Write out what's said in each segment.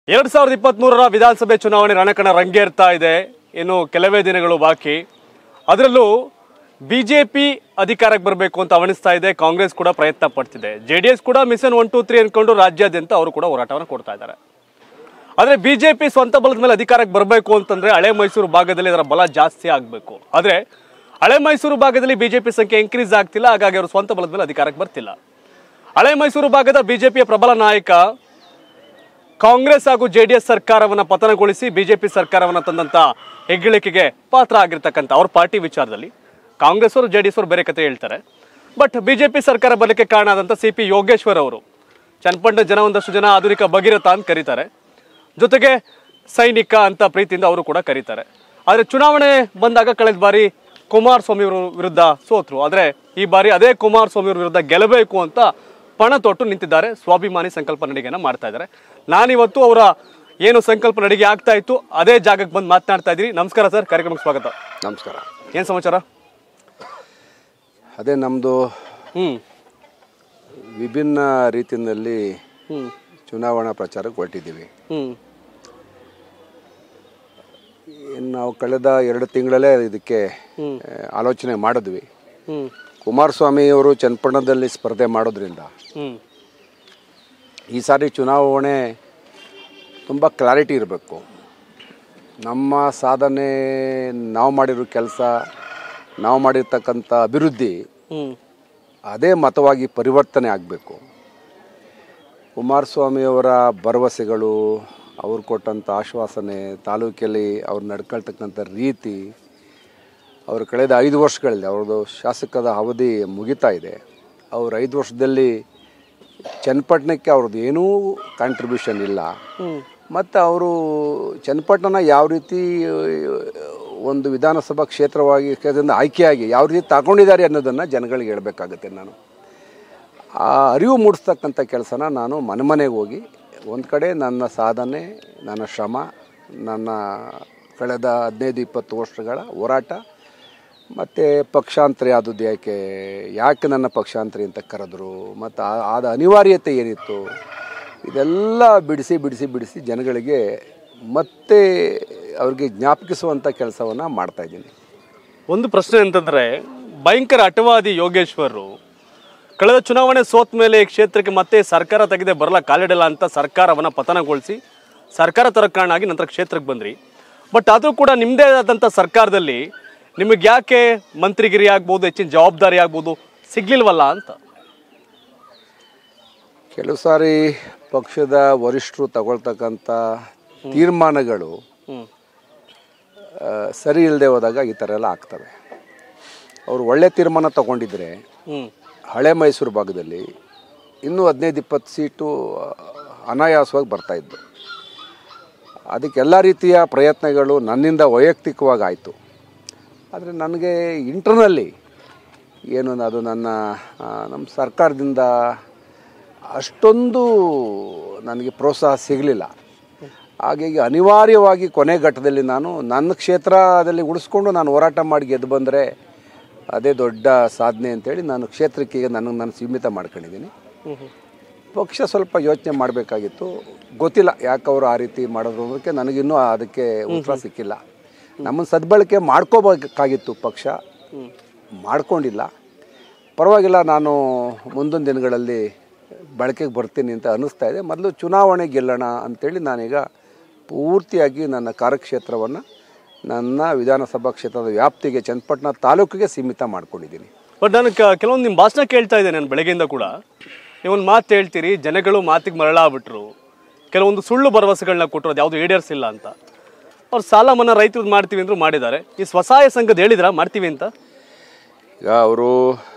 ಎರಡ್ ಸಾವಿರದ ಇಪ್ಪತ್ತ್ಮೂರರ ವಿಧಾನಸಭೆ ಚುನಾವಣೆ ರಣಕಣ ರಂಗೇರ್ತಾ ಇದೆ ಇನ್ನು ಕೆಲವೇ ದಿನಗಳು ಬಾಕಿ ಅದರಲ್ಲೂ ಬಿಜೆಪಿ ಅಧಿಕಾರಕ್ಕೆ ಬರಬೇಕು ಅಂತ ಅವಣಿಸ್ತಾ ಇದೆ ಕಾಂಗ್ರೆಸ್ ಕೂಡ ಪ್ರಯತ್ನ ಪಡ್ತಿದೆ ಜೆ ಡಿ ಎಸ್ ಕೂಡ ಮಿಷನ್ ಒನ್ ಟೂ ತ್ರೀ ಅನ್ಕೊಂಡು ರಾಜ್ಯಾದ್ಯಂತ ಅವರು ಕೂಡ ಹೋರಾಟವನ್ನು ಕೊಡ್ತಾ ಇದ್ದಾರೆ ಆದರೆ ಬಿಜೆಪಿ ಸ್ವಂತ ಬಲದ ಮೇಲೆ ಅಧಿಕಾರಕ್ಕೆ ಬರಬೇಕು ಅಂತಂದ್ರೆ ಹಳೆ ಮೈಸೂರು ಭಾಗದಲ್ಲಿ ಅದರ ಬಲ ಜಾಸ್ತಿ ಆಗಬೇಕು ಆದರೆ ಹಳೆ ಮೈಸೂರು ಭಾಗದಲ್ಲಿ ಬಿಜೆಪಿ ಸಂಖ್ಯೆ ಇನ್ಕ್ರೀಸ್ ಆಗ್ತಿಲ್ಲ ಹಾಗಾಗಿ ಅವರು ಸ್ವಂತ ಬಲದ ಮೇಲೆ ಅಧಿಕಾರಕ್ಕೆ ಬರ್ತಿಲ್ಲ ಹಳೆ ಮೈಸೂರು ಭಾಗದ ಬಿಜೆಪಿಯ ಪ್ರಬಲ ನಾಯಕ ಕಾಂಗ್ರೆಸ್ ಹಾಗೂ ಜೆಡಿಎಸ್ ಸರ್ಕಾರವನ್ನ ಪತನಗೊಳಿಸಿ ಬಿಜೆಪಿ ಸರ್ಕಾರವನ್ನ ತಂದಂತ ಹೆಗ್ಗಳಿಕೆಗೆ ಪಾತ್ರ ಆಗಿರ್ತಕ್ಕಂಥ ಅವ್ರ ಪಾರ್ಟಿ ವಿಚಾರದಲ್ಲಿ ಕಾಂಗ್ರೆಸ್ ಅವರು ಜೆಡಿಎಸ್ ಅವರು ಬೇರೆ ಕತೆ ಹೇಳ್ತಾರೆ ಬಟ್ ಬಿಜೆಪಿ ಸರ್ಕಾರ ಬರಲಿಕ್ಕೆ ಕಾರಣ ಆದಂತ ಸಿ ಪಿ ಯೋಗೇಶ್ವರ್ ಅವರು ಚನ್ನಪಟ್ಟಣ ಜನ ಒಂದಷ್ಟು ಜನ ಆಧುನಿಕ ಭಗೀರಥ ಅಂತ ಕರೀತಾರೆ ಜೊತೆಗೆ ಸೈನಿಕ ಅಂತ ಪ್ರೀತಿಯಿಂದ ಅವರು ಕೂಡ ಕರೀತಾರೆ ಆದರೆ ಚುನಾವಣೆ ಬಂದಾಗ ಕಳೆದ ಬಾರಿ ಕುಮಾರಸ್ವಾಮಿ ಅವರು ವಿರುದ್ಧ ಸೋತ್ರು ಆದರೆ ಈ ಬಾರಿ ಅದೇ ಕುಮಾರಸ್ವಾಮಿ ಅವ್ರ ವಿರುದ್ಧ ಗೆಲ್ಲಬೇಕು ಅಂತ ಪಣ ತೊಟ್ಟು ನಿಂತಿದ್ದಾರೆ ಸ್ವಾಭಿಮಾನಿ ಸಂಕಲ್ಪ ನಡಿಗೆನ ಮಾಡ್ತಾ ಇದ್ದಾರೆ ನಾನಿವತ್ತು ಅವರ ಏನು ಸಂಕಲ್ಪ ನಡಿಗೆ ಆಗ್ತಾ ಇತ್ತು ಅದೇ ಜಾಗಕ್ಕೆ ಬಂದು ಮಾತನಾಡ್ತಾ ಇದ್ದೀನಿ ನಮಸ್ಕಾರ ಸರ್ ಕಾರ್ಯಕ್ರಮಕ್ಕೆ ಸ್ವಾಗತ ನಮಸ್ಕಾರ ಏನು ಸಮಾಚಾರ ಅದೇ ನಮ್ಮದು ಹ್ಮ್ ವಿಭಿನ್ನ ರೀತಿಯಲ್ಲಿ ಹ್ಮ್ ಚುನಾವಣಾ ಪ್ರಚಾರಕ್ಕೆ ಹೊರಟಿದ್ದೀವಿ ಹ್ಮ್ ಇನ್ನು ನಾವು ಕಳೆದ ಎರಡು ತಿಂಗಳಲ್ಲೇ ಇದಕ್ಕೆ ಆ, ಆಲೋಚನೆ ಮಾಡಿದ್ವಿ ಹ್ಮ್ ಕುಮಾರಸ್ವಾಮಿ ಅವರು ಚನ್ನಪಟ್ಟಣದಲ್ಲಿ ಸ್ಪರ್ಧೆ ಮಾಡೋದ್ರಿಂದ ಹ್ಮ್ ಈ ಸಾರಿ ಚುನಾವಣೆ ತುಂಬ ಕ್ಲಾರಿಟಿ ಇರಬೇಕು ನಮ್ಮ ಸಾಧನೆ ನಾವು ಮಾಡಿರೋ ಕೆಲಸ ನಾವು ಮಾಡಿರ್ತಕ್ಕಂಥ ಅಭಿವೃದ್ಧಿ ಹ್ಮ್ ಅದೇ ಮತವಾಗಿ ಪರಿವರ್ತನೆ ಆಗಬೇಕು ಕುಮಾರಸ್ವಾಮಿಯವರ ಭರವಸೆಗಳು ಅವ್ರು ಕೊಟ್ಟಂಥ ಆಶ್ವಾಸನೆ ತಾಲೂಕಲ್ಲಿ ಅವ್ರು ನಡ್ಕೊಳ್ತಕ್ಕಂಥ ರೀತಿ ಅವರು ಕಳೆದ ಐದು ವರ್ಷಗಳಲ್ಲಿ ಅವ್ರದ್ದು ಶಾಸಕದ ಅವಧಿ ಮುಗಿತಾ ಇದೆ ಅವ್ರ ಐದು ವರ್ಷದಲ್ಲಿ ಚನ್ನಪಟ್ಟಣಕ್ಕೆ ಅವ್ರದ್ದು ಏನೂ ಕಾಂಟ್ರಿಬ್ಯೂಷನ್ ಇಲ್ಲ ಮತ್ತು ಅವರು ಚನ್ನಪಟ್ಟಣ ಯಾವ ರೀತಿ ಒಂದು ವಿಧಾನಸಭಾ ಕ್ಷೇತ್ರವಾಗಿ ಕ್ಷೇತ್ರದಿಂದ ಆಯ್ಕೆಯಾಗಿ ಯಾವ ರೀತಿ ತಗೊಂಡಿದ್ದಾರೆ ಅನ್ನೋದನ್ನು ಜನಗಳಿಗೆ ಹೇಳಬೇಕಾಗುತ್ತೆ ನಾನು ಆ ಅರಿವು ಮೂಡಿಸ್ತಕ್ಕಂಥ ಕೆಲಸನ ನಾನು ಮನೆ ಮನೆಗೆ ಹೋಗಿ ಒಂದು ಕಡೆ ನನ್ನ ಸಾಧನೆ ನನ್ನ ಶ್ರಮ ನನ್ನ ಕಳೆದ ಹದಿನೈದು ಇಪ್ಪತ್ತು ವರ್ಷಗಳ ಹೋರಾಟ ಮತ್ತು ಪಕ್ಷಾಂತರಿ ಆದದ್ದು ಯಾಕೆ ಯಾಕೆ ನನ್ನ ಪಕ್ಷಾಂತರಿ ಅಂತ ಕರೆದ್ರು ಮತ್ತು ಆ- ಆದ ಅನಿವಾರ್ಯತೆ ಏನಿತ್ತು ಇದೆಲ್ಲ ಬಿಡಿಸಿ ಬಿಡಿಸಿ ಬಿಡಿಸಿ ಜನಗಳಿಗೆ ಮತ್ತೆ ಅವ್ರಿಗೆ ಜ್ಞಾಪಕಿಸುವಂಥ ಕೆಲಸವನ್ನು ಮಾಡ್ತಾಯಿದ್ದೀನಿ ಒಂದು ಪ್ರಶ್ನೆ ಅಂತಂದ್ರೆ ಭಯಂಕರ ಅಟವಾದಿ ಯೋಗೇಶ್ವರರು ಕಳೆದ ಚುನಾವಣೆ ಸೋತ ಮೇಲೆ ಈ ಕ್ಷೇತ್ರಕ್ಕೆ ಮತ್ತೆ ಸರ್ಕಾರ ತೆಗೆದೇ ಬರಲ್ಲ ಕಾಲಿಡಲ್ಲ ಅಂತ ಸರ್ಕಾರವನ್ನ ಪತನಗೊಳಿಸಿ ಸರ್ಕಾರ ತರಕಾರಣಾಗಿ ನಂತರ ಕ್ಷೇತ್ರಕ್ಕೆ ಬಂದ್ರಿ ಬಟ್ ಆದರೂ ಕೂಡ ನಿಮ್ಮದೇ ಆದಂಥ ಸರ್ಕಾರದಲ್ಲಿ ನಿಮಗೆ ಯಾಕೆ ಮಂತ್ರಿಗಿರಿ ಆಗ್ಬೋದು ಹೆಚ್ಚಿನ ಜವಾಬ್ದಾರಿ ಆಗ್ಬೋದು ಸಿಗ್ಲಿಲ್ವಲ್ಲ ಅಂತ ಕೆಲವು ಸಾರಿ ಪಕ್ಷದ ವರಿಷ್ಠರು ತಗೊಳ್ತಕ್ಕಂಥ ತೀರ್ಮಾನಗಳು ಹ್ಮ್ ಆ, ಸರಿ ಇಲ್ಲದೆ ಹೋದಾಗ ಈ ಥರ ಎಲ್ಲ ಆಗ್ತವೆ ಅವರು ಒಳ್ಳೆ ತೀರ್ಮಾನ ತಗೊಂಡಿದ್ರೆ ಹ್ಮ್ ಹಳೆ ಮೈಸೂರು ಭಾಗದಲ್ಲಿ ಇನ್ನೂ ಹದಿನೈದು ಇಪ್ಪತ್ತು ಸೀಟು ಆ, ಅನಾಯಾಸವಾಗಿ ಬರ್ತಾಯಿದ್ದು ಅದಕ್ಕೆಲ್ಲ ರೀತಿಯ ಪ್ರಯತ್ನಗಳು ನನ್ನಿಂದ ವೈಯಕ್ತಿಕವಾಗಿ ಆಯಿತು ಆದರೆ ನನಗೆ ಇಂಟರ್ನಲ್ಲಿ ಏನು ಅದು ನನ್ನ ಆ, ನಮ್ಮ ಸರ್ಕಾರದಿಂದ ಅಷ್ಟೊಂದು ನನಗೆ ಪ್ರೋತ್ಸಾಹ ಸಿಗಲಿಲ್ಲ ಹಾಗಾಗಿ ಅನಿವಾರ್ಯವಾಗಿ ಕೊನೆ ಘಟ್ಟದಲ್ಲಿ ನಾನು ನನ್ನ ಕ್ಷೇತ್ರದಲ್ಲಿ ಉಳಿಸ್ಕೊಂಡು ನಾನು ಹೋರಾಟ ಮಾಡಿ ಗೆದ್ದು ಬಂದರೆ ಅದೇ ದೊಡ್ಡ ಸಾಧನೆ ಅಂತೇಳಿ ನಾನು ಕ್ಷೇತ್ರಕ್ಕೆ ಈಗ ನನಗೆ ನಾನು ಸೀಮಿತ ಮಾಡ್ಕೊಂಡಿದ್ದೀನಿ ಪಕ್ಷ ಸ್ವಲ್ಪ ಯೋಚನೆ ಮಾಡಬೇಕಾಗಿತ್ತು ಗೊತ್ತಿಲ್ಲ ಯಾಕೆ ಅವರು ಆ ರೀತಿ ಮಾಡೋದು ಅನ್ನೋದಕ್ಕೆ ನನಗಿನ್ನೂ ಅದಕ್ಕೆ ಉತ್ತರ ಸಿಕ್ಕಿಲ್ಲ ನಮ್ಮನ್ನು ಸದ್ಬಳಕೆ ಮಾಡ್ಕೋಬೇಕಾಗಿತ್ತು ಪಕ್ಷ ಮಾಡ್ಕೊಂಡಿಲ್ಲ ಪರವಾಗಿಲ್ಲ ನಾನು ಮುಂದಿನ ದಿನಗಳಲ್ಲಿ ಬಳಕೆಗೆ ಬರ್ತೀನಿ ಅಂತ ಅನ್ನಿಸ್ತಾ ಇದೆ ಮೊದಲು ಚುನಾವಣೆ ಗೆಲ್ಲೋಣ ಅಂತೇಳಿ ನಾನೀಗ ಪೂರ್ತಿಯಾಗಿ ನನ್ನ ಕಾರ್ಯಕ್ಷೇತ್ರವನ್ನು ನನ್ನ ವಿಧಾನಸಭಾ ಕ್ಷೇತ್ರದ ವ್ಯಾಪ್ತಿಗೆ ಚನ್ನಪಟ್ಟಣ ತಾಲೂಕಿಗೆ ಸೀಮಿತ ಮಾಡ್ಕೊಂಡಿದ್ದೀನಿ ಬಟ್ ನಾನು ಕ- ಕೆಲವೊಂದು ನಿಮ್ಮ ಭಾಷಣ ಕೇಳ್ತಾ ಇದ್ದೆ ನಾನು ಬೆಳಗ್ಗೆಯಿಂದ ಕೂಡ ನೀವೊಂದು ಮಾತು ಹೇಳ್ತೀರಿ ಜನಗಳು ಮಾತಿಗೆ ಮರಳಾಗ್ಬಿಟ್ರು ಕೆಲವೊಂದು ಸುಳ್ಳು ಭರವಸೆಗಳನ್ನ ಕೊಟ್ಟರು ಅದು ಯಾವುದು ಈಡೇರಿಸಿಲ್ಲ ಅಂತ ಅವ್ರು ಸಾಲ ಮನ್ನಾ ರೈತರದ್ದು ಮಾಡ್ತೀವಿ ಅಂದ್ರು ಮಾಡಿದ್ದಾರೆ ಈ ಸ್ವಸಹಾಯ ಸಂಘದ ಹೇಳಿದ್ರ ಮಾಡ್ತೀವಿ ಅಂತ ಈಗ ಅವರು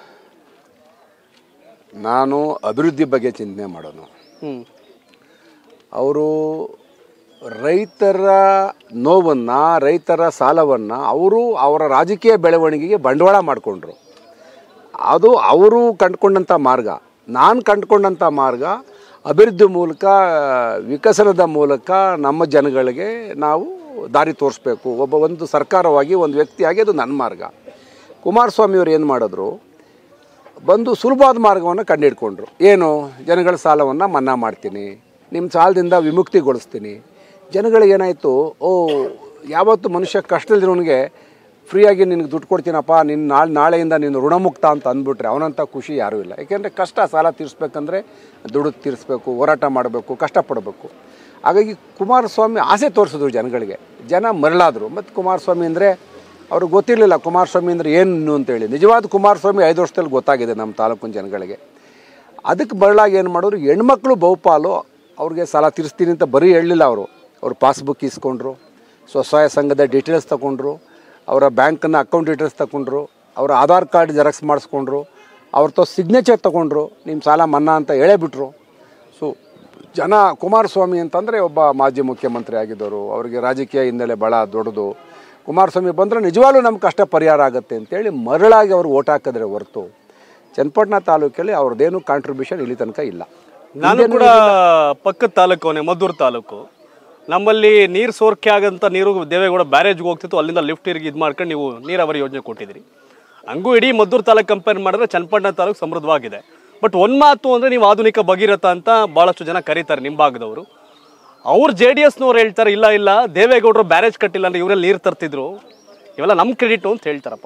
ನಾನು ಅಭಿವೃದ್ಧಿ ಬಗ್ಗೆ ಚಿಂತನೆ ಮಾಡೋನು ಹ್ಮ್ ಅವರು ರೈತರ ನೋವನ್ನು ರೈತರ ಸಾಲವನ್ನು ಅವರು ಅವರ ರಾಜಕೀಯ ಬೆಳವಣಿಗೆಗೆ ಬಂಡವಾಳ ಮಾಡಿಕೊಂಡ್ರು ಅದು ಅವರು ಕಂಡುಕೊಂಡಂಥ ಮಾರ್ಗ ನಾನು ಕಂಡುಕೊಂಡಂಥ ಮಾರ್ಗ ಅಭಿವೃದ್ಧಿ ಮೂಲಕ ವಿಕಸನದ ಮೂಲಕ ನಮ್ಮ ಜನಗಳಿಗೆ ನಾವು ದಾರಿ ತೋರಿಸ್ಬೇಕು ಒಬ್ಬ ಒಂದು ಸರ್ಕಾರವಾಗಿ ಒಂದು ವ್ಯಕ್ತಿಯಾಗಿ ಅದು ನನ್ನ ಮಾರ್ಗ ಕುಮಾರಸ್ವಾಮಿಯವರು ಏನು ಮಾಡಿದ್ರು ಬಂದು ಸುಲಭವಾದ ಮಾರ್ಗವನ್ನು ಕಂಡುಹಿಡ್ಕೊಂಡ್ರು ಏನು ಜನಗಳ ಸಾಲವನ್ನು ಮನ್ನಾ ಮಾಡ್ತೀನಿ ನಿಮ್ಮ ಸಾಲದಿಂದ ವಿಮುಕ್ತಿಗೊಳಿಸ್ತೀನಿ ಜನಗಳಿಗೆ ಏನಾಯಿತು ಓ ಯಾವತ್ತು ಮನುಷ್ಯ ಕಷ್ಟದಲ್ಲಿರೋನಿಗೆ ಫ್ರೀಯಾಗಿ ನಿನಗೆ ದುಡ್ಡು ಕೊಡ್ತೀನಪ್ಪ ನಿನ್ನ ನಾಳೆ ನಾಳೆಯಿಂದ ನೀನು ಋಣಮುಕ್ತ ಅಂತ ಅಂದ್ಬಿಟ್ರೆ ಅವನಂಥ ಖುಷಿ ಯಾರೂ ಇಲ್ಲ ಯಾಕೆಂದರೆ ಕಷ್ಟ ಸಾಲ ತೀರಿಸ್ಬೇಕಂದ್ರೆ ದುಡ್ಡು ತೀರಿಸ್ಬೇಕು ಹೋರಾಟ ಮಾಡಬೇಕು ಕಷ್ಟಪಡಬೇಕು ಹಾಗಾಗಿ ಕುಮಾರಸ್ವಾಮಿ ಆಸೆ ತೋರಿಸಿದ್ರು ಜನಗಳಿಗೆ ಜನ ಮರಳಾದರು ಮತ್ತು ಕುಮಾರಸ್ವಾಮಿ ಅಂದರೆ ಅವ್ರಿಗೆ ಗೊತ್ತಿರಲಿಲ್ಲ ಕುಮಾರಸ್ವಾಮಿ ಅಂದರೆ ಏನು ಅಂತೇಳಿ ನಿಜವಾದ ಕುಮಾರಸ್ವಾಮಿ ಐದು ವರ್ಷದಲ್ಲಿ ಗೊತ್ತಾಗಿದೆ ನಮ್ಮ ತಾಲೂಕಿನ ಜನಗಳಿಗೆ ಅದಕ್ಕೆ ಬರಲಾಗಿ ಏನು ಮಾಡೋರು ಹೆಣ್ಮಕ್ಳು ಬಹುಪಾಲು ಅವ್ರಿಗೆ ಸಾಲ ತೀರಿಸ್ತೀನಿ ಅಂತ ಬರೀ ಹೇಳಲಿಲ್ಲ ಅವರು ಅವ್ರು ಪಾಸ್ಬುಕ್ ಇಸ್ಕೊಂಡ್ರು ಸ್ವಸಹಾಯ ಸಂಘದ ಡೀಟೇಲ್ಸ್ ತಗೊಂಡ್ರು ಅವರ ಬ್ಯಾಂಕನ್ನ ಅಕೌಂಟ್ ಡೀಟೇಲ್ಸ್ ತಗೊಂಡ್ರು ಅವರ ಆಧಾರ್ ಕಾರ್ಡ್ ಜೆರಾಕ್ಸ್ ಮಾಡಿಸ್ಕೊಂಡ್ರು ಅವ್ರ ತ ಸಿಗ್ನೇಚರ್ ತಗೊಂಡ್ರು ನಿಮ್ಮ ಸಾಲ ಮನ್ನಾ ಅಂತ ಹೇಳೇ ಬಿಟ್ರು ಸೊ ಜನ ಕುಮಾರಸ್ವಾಮಿ ಅಂತಂದರೆ ಒಬ್ಬ ಮಾಜಿ ಮುಖ್ಯಮಂತ್ರಿ ಆಗಿದ್ದವರು ಅವರಿಗೆ ರಾಜಕೀಯ ಹಿನ್ನೆಲೆ ಭಾಳ ದೊಡ್ಡದು ಕುಮಾರಸ್ವಾಮಿ ಬಂದರೆ ನಿಜವಾಗ್ಲೂ ನಮ್ಮ ಕಷ್ಟ ಪರಿಹಾರ ಆಗುತ್ತೆ ಅಂತೇಳಿ ಮರಳಾಗಿ ಅವರು ಓಟ್ ಹಾಕಿದ್ರೆ ಹೊರತು ಚನ್ನಪಟ್ಟಣ ತಾಲೂಕಲ್ಲಿ ಅವ್ರದ್ದೇನು ಕಾಂಟ್ರಿಬ್ಯೂಷನ್ ಇಲ್ಲಿ ತನಕ ಇಲ್ಲ ನಾನು ಕೂಡ ಪಕ್ಕದ ತಾಲೂಕು ಅವನೇ ಮದ್ದೂರು ತಾಲೂಕು ನಮ್ಮಲ್ಲಿ ನೀರು ಸೋರಿಕೆ ಆಗಂತ ನೀರು ದೇವೇಗೌಡ ಬ್ಯಾರೇಜ್ಗೆ ಹೋಗ್ತಿತ್ತು ಅಲ್ಲಿಂದ ಲಿಫ್ಟ್ ಇರ್ಗಿ ಇದು ಮಾಡ್ಕೊಂಡು ನೀವು ನೀರಾವರಿ ಯೋಜನೆ ಕೊಟ್ಟಿದ್ದೀರಿ ಹಂಗೂ ಇಡೀ ಮದ್ದೂರು ತಾಲೂಕು ಕಂಪೇರ್ ಮಾಡಿದ್ರೆ ಚನ್ನಪಟ್ಟಣ ತಾಲೂಕು ಸಮೃದ್ಧವಾಗಿದೆ ಬಟ್ ಒಂದು ಮಾತು ಅಂದರೆ ನೀವು ಆಧುನಿಕ ಭಗೀರಥ ಅಂತ ಭಾಳಷ್ಟು ಜನ ಕರೀತಾರೆ ನಿಮ್ಮ ಭಾಗದವರು ಅವ್ರು ಜೆ ಡಿ ಎಸ್ನವ್ರು ಹೇಳ್ತಾರೆ ಇಲ್ಲ ಇಲ್ಲ ದೇವೇಗೌಡರು ಬ್ಯಾರೇಜ್ ಕಟ್ಟಿಲ್ಲ ಅಂದ್ರೆ ಇವರಲ್ಲಿ ನೀರು ತರ್ತಿದ್ರು ಇವೆಲ್ಲ ನಮ್ಮ ಕ್ರೆಡಿಟು ಅಂತ ಹೇಳ್ತಾರಪ್ಪ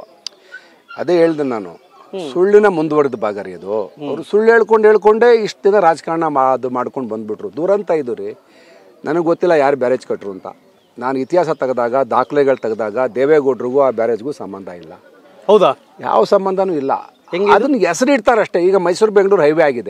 ಅದೇ ಹೇಳ್ದೆ ನಾನು ಸುಳ್ಳಿನ ಮುಂದುವರೆದ ಭಾಗ ರೀ ಅದು ಅವರು ಸುಳ್ಳು ಹೇಳ್ಕೊಂಡು ಹೇಳ್ಕೊಂಡೇ ಇಷ್ಟು ದಿನ ರಾಜಕಾರಣ ಮಾ ಅದು ಮಾಡ್ಕೊಂಡು ಬಂದ್ಬಿಟ್ರು ದೂರಂತ ಇದು ರೀ ನನಗೆ ಗೊತ್ತಿಲ್ಲ ಯಾರು ಬ್ಯಾರೇಜ್ ಕಟ್ಟರು ಅಂತ ನಾನು ಇತಿಹಾಸ ತೆಗೆದಾಗ ದಾಖಲೆಗಳು ತೆಗೆದಾಗ ದೇವೇಗೌಡರಿಗೂ ಆ ಬ್ಯಾರೇಜ್ಗೂ ಸಂಬಂಧ ಇಲ್ಲ ಹೌದಾ ಯಾವ ಸಂಬಂಧನೂ ಇಲ್ಲ ಅದನ್ನ ಹೆಸರು ಇಡ್ತಾರಷ್ಟೇ ಈಗ ಮೈಸೂರು ಬೆಂಗಳೂರು ಹೈವೇ ಆಗಿದೆ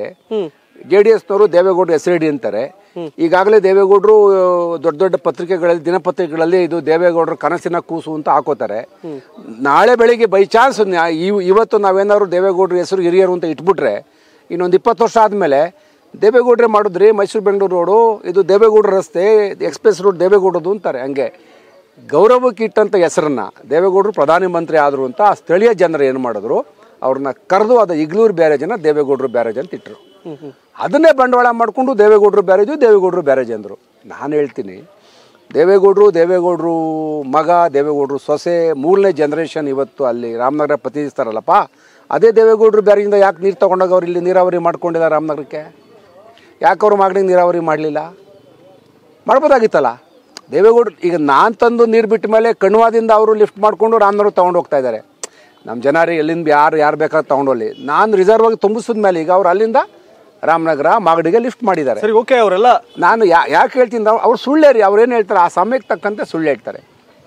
ಜೆ ಡಿ ಎಸ್ನವರು ದೇವೇಗೌಡರು ಹೆಸರಿಡಿ ಅಂತಾರೆ ಈಗಾಗಲೇ ದೇವೇಗೌಡರು ದೊಡ್ಡ ದೊಡ್ಡ ಪತ್ರಿಕೆಗಳಲ್ಲಿ ದಿನಪತ್ರಿಕೆಗಳಲ್ಲಿ ಇದು ದೇವೇಗೌಡರು ಕನಸಿನ ಕೂಸು ಅಂತ ಹಾಕೋತಾರೆ ನಾಳೆ ಬೆಳಿಗ್ಗೆ ಬೈ ಚಾನ್ಸ್ ಇವತ್ತು ನಾವೇನಾದ್ರು ದೇವೇಗೌಡರ ಹೆಸರು ಹಿರಿಯರು ಅಂತ ಇಟ್ಬಿಟ್ರೆ ಇನ್ನೊಂದು ಇಪ್ಪತ್ತು ವರ್ಷ ಆದಮೇಲೆ ದೇವೇಗೌಡರೇ ಮಾಡಿದ್ರಿ ಮೈಸೂರು ಬೆಂಗಳೂರು ರೋಡು ಇದು ದೇವೇಗೌಡರ ರಸ್ತೆ ಎಕ್ಸ್ಪ್ರೆಸ್ ರೋಡ್ ದೇವೇಗೌಡದು ಅಂತಾರೆ ಹಂಗೆ ಗೌರವಕ್ಕೆ ಇಟ್ಟಂಥ ಹೆಸರನ್ನ ದೇವೇಗೌಡರು ಪ್ರಧಾನಿ ಮಂತ್ರಿ ಆದರು ಅಂತ ಆ ಸ್ಥಳೀಯ ಜನರು ಏನು ಮಾಡಿದ್ರು ಅವ್ರನ್ನ ಕರೆದು ಅದು ಇಗ್ಲೂರು ಬ್ಯಾರೇಜನ್ನ ದೇವೇಗೌಡರು ಬ್ಯಾರೇಜ್ ಅಂತ ಇಟ್ಟರು ಅದನ್ನೇ ಬಂಡವಾಳ ಮಾಡಿಕೊಂಡು ದೇವೇಗೌಡರು ಬ್ಯಾರೇಜು ದೇವೇಗೌಡರು ಬ್ಯಾರೇಜ್ ಅಂದರು ನಾನು ಹೇಳ್ತೀನಿ ದೇವೇಗೌಡರು ದೇವೇಗೌಡರು ಮಗ ದೇವೇಗೌಡರು ಸೊಸೆ ಮೂರನೇ ಜನ್ರೇಷನ್ ಇವತ್ತು ಅಲ್ಲಿ ರಾಮನಗರ ಪ್ರತಿನಿಧಿಸ್ತಾರಲ್ಲಪ್ಪ ಅದೇ ದೇವೇಗೌಡರು ಬ್ಯಾರೇಜಿಂದ ಯಾಕೆ ನೀರು ತೊಗೊಂಡಾಗ ಅವ್ರು ಇಲ್ಲಿ ನೀರಾವರಿ ಮಾಡ್ಕೊಂಡಿಲ್ಲ ರಾಮನಗರಕ್ಕೆ ಯಾಕೆ ಅವ್ರ ಮಗನಿಗೆ ನೀರಾವರಿ ಮಾಡಲಿಲ್ಲ ಮಾಡ್ಬೋದಾಗಿತ್ತಲ್ಲ ದೇವೇಗೌಡರು ಈಗ ನಾನು ತಂದು ನೀರು ಬಿಟ್ಟ ಮೇಲೆ ಕಣ್ವಾದಿಂದ ಅವರು ಲಿಫ್ಟ್ ಮಾಡಿಕೊಂಡು ರಾಮನಗರ ತೊಗೊಂಡು ಹೋಗ್ತಾ ಇದ್ದಾರೆ ನಮ್ಮ ಜನ ರೀ ಎಲ್ಲಿಂದ ಯಾರು ಯಾರು ಬೇಕಾದ್ರೆ ತೊಗೊಂಡೋಗ್ಲಿ ನಾನು ರಿಸರ್ವ್ ಆಗಿ ತುಂಬಿಸಿದ ಮೇಲೆ ಈಗ ಅವ್ರು ಅಲ್ಲಿಂದ ರಾಮನಗರ ಮಾಗಡಿಗೆ ಲಿಫ್ಟ್ ಮಾಡಿದ್ದಾರೆ ಸರಿ ಓಕೆ ಅವರೆಲ್ಲ ನಾನು ಯಾ ಯಾಕೆ ಹೇಳ್ತೀನಿ ನಾವು ಅವ್ರು ಸುಳ್ಳೇ ರೀ ಅವ್ರು ಏನು ಹೇಳ್ತಾರೆ ಆ ಸಮಯಕ್ಕೆ ತಕ್ಕಂತೆ ಸುಳ್ಳು ಹೇಳ್ತಾರೆ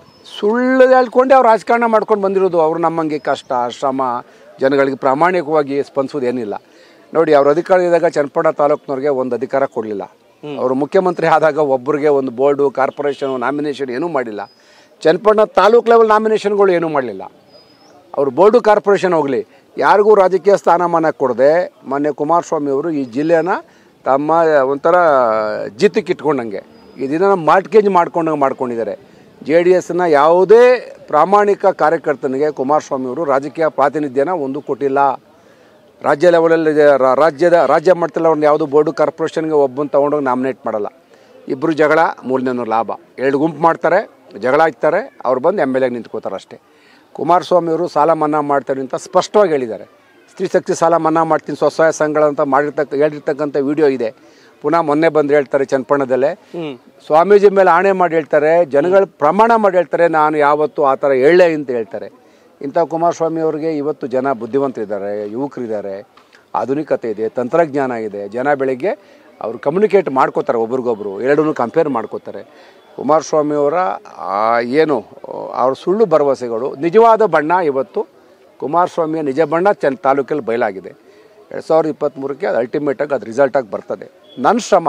ಸುಳ್ಳು ಹೇಳ್ಕೊಂಡೆ ಅವ್ರು ರಾಜಕಾರಣ ಮಾಡ್ಕೊಂಡು ಬಂದಿರೋದು ಅವ್ರು ನಮ್ಮಂಗೆ ಕಷ್ಟ ಶ್ರಮ ಜನಗಳಿಗೆ ಪ್ರಾಮಾಣಿಕವಾಗಿ ಸ್ಪಂದಿಸೋದು ಏನಿಲ್ಲ ನೋಡಿ ಅವ್ರ ಅಧಿಕಾರ ಇದ್ದಾಗ ಚನ್ನಪಟ್ಟಣ ತಾಲೂಕಿನವ್ರಿಗೆ ಒಂದು ಅಧಿಕಾರ ಕೊಡಲಿಲ್ಲ ಅವರು ಮುಖ್ಯಮಂತ್ರಿ ಆದಾಗ ಒಬ್ಬರಿಗೆ ಒಂದು ಬೋರ್ಡು ಕಾರ್ಪೊರೇಷನು ನಾಮಿನೇಷನ್ ಏನೂ ಮಾಡಿಲ್ಲ ಚನ್ನಪಟ್ಟಣ ತಾಲೂಕು ಲೆವೆಲ್ ನಾಮಿನೇಷನ್ಗಳು ಏನೂ ಮಾಡಲಿಲ್ಲ ಅವರು ಬೋರ್ಡು ಕಾರ್ಪೊರೇಷನ್ ಹೋಗಲಿ ಯಾರಿಗೂ ರಾಜಕೀಯ ಸ್ಥಾನಮಾನ ಕೊಡದೆ ಮೊನ್ನೆ ಕುಮಾರಸ್ವಾಮಿ ಅವರು ಈ ಜಿಲ್ಲೆನ ತಮ್ಮ ಒಂಥರ ಜಿತ್ತಕ್ಕೆ ಇಟ್ಕೊಂಡಂಗೆ ಇದನ್ನ ಮಾರ್ಟ್ಗೇಜ್ ಮಾಡ್ಕೊಂಡಂಗೆ ಮಾಡ್ಕೊಂಡಿದ್ದಾರೆ ಜೆ ಡಿ ಎಸ್ನ ಯಾವುದೇ ಪ್ರಾಮಾಣಿಕ ಕಾರ್ಯಕರ್ತನಿಗೆ ಕುಮಾರಸ್ವಾಮಿ ಅವರು ರಾಜಕೀಯ ಪ್ರಾತಿನಿಧ್ಯನ ಒಂದು ಕೊಟ್ಟಿಲ್ಲ ರಾಜ್ಯ ಲೆವೆಲಲ್ಲಿ ರಾ- ರಾಜ್ಯದ ರಾಜ್ಯ ಮಟ್ಟದಲ್ಲಿ ಅವ್ರನ್ನ ಯಾವುದೋ ಬೋರ್ಡು ಕಾರ್ಪೊರೇಷನ್ಗೆ ಒಬ್ಬನ ತೊಗೊಂಡೋಗಿ ನಾಮಿನೇಟ್ ಮಾಡಲ್ಲ ಇಬ್ಬರು ಜಗಳ ಮೂರನೇನು ಲಾಭ ಎರಡು ಗುಂಪು ಮಾಡ್ತಾರೆ ಜಗಳ ಹಾಕ್ತಾರೆ ಅವ್ರು ಬಂದು ಎಮ್ ಎಲ್ ಎಗೆ ನಿಂತ್ಕೋತಾರೆ ಅಷ್ಟೇ ಕುಮಾರಸ್ವಾಮಿ ಅವರು ಸಾಲ ಮನ್ನಾ ಮಾಡ್ತಾರೆ ಅಂತ ಸ್ಪಷ್ಟವಾಗಿ ಹೇಳಿದ್ದಾರೆ ಸ್ತ್ರೀ ಶಕ್ತಿ ಸಾಲ ಮನ್ನಾ ಮಾಡ್ತೀನಿ ಸ್ವಸಹಾಯ ಸಂಘಗಳಂತ ಮಾಡಿರ್ತಕ್ಕ ಹೇಳಿರ್ತಕ್ಕಂಥ ವಿಡಿಯೋ ಇದೆ ಪುನಃ ಮೊನ್ನೆ ಬಂದು ಹೇಳ್ತಾರೆ ಚನ್ನಪಣ್ಣದಲ್ಲೇ ಸ್ವಾಮೀಜಿ ಮೇಲೆ ಆಣೆ ಮಾಡಿ ಹೇಳ್ತಾರೆ ಜನಗಳ ಪ್ರಮಾಣ ಮಾಡಿ ಹೇಳ್ತಾರೆ ನಾನು ಯಾವತ್ತೂ ಆ ಥರ ಹೇಳೇ ಅಂತ ಹೇಳ್ತಾರೆ ಇಂಥ ಕುಮಾರಸ್ವಾಮಿ ಅವರಿಗೆ ಇವತ್ತು ಜನ ಬುದ್ಧಿವಂತರಿದ್ದಾರೆ ಯುವಕರಿದ್ದಾರೆ ಆಧುನಿಕತೆ ಇದೆ ತಂತ್ರಜ್ಞಾನ ಇದೆ ಜನ ಬೆಳಿಗ್ಗೆ ಅವರು ಕಮ್ಯುನಿಕೇಟ್ ಮಾಡ್ಕೋತಾರೆ ಒಬ್ರಿಗೊಬ್ರು ಎರಡನ್ನೂ ಕಂಪೇರ್ ಮಾಡ್ಕೋತಾರೆ ಕುಮಾರಸ್ವಾಮಿ ಅವರ ಆ ಏನು ಅವ್ರ ಸುಳ್ಳು ಭರವಸೆಗಳು ನಿಜವಾದ ಬಣ್ಣ ಇವತ್ತು ಕುಮಾರಸ್ವಾಮಿಯ ನಿಜ ಬಣ್ಣ ಚನ್ ತಾಲೂಕಲ್ಲಿ ಬಯಲಾಗಿದೆ ಎರಡು ಸಾವಿರದ ಇಪ್ಪತ್ತ್ಮೂರಕ್ಕೆ ಅದು ಅಲ್ಟಿಮೇಟಾಗಿ ಅದು ರಿಸಲ್ಟಾಗಿ ಬರ್ತದೆ ನನ್ನ ಶ್ರಮ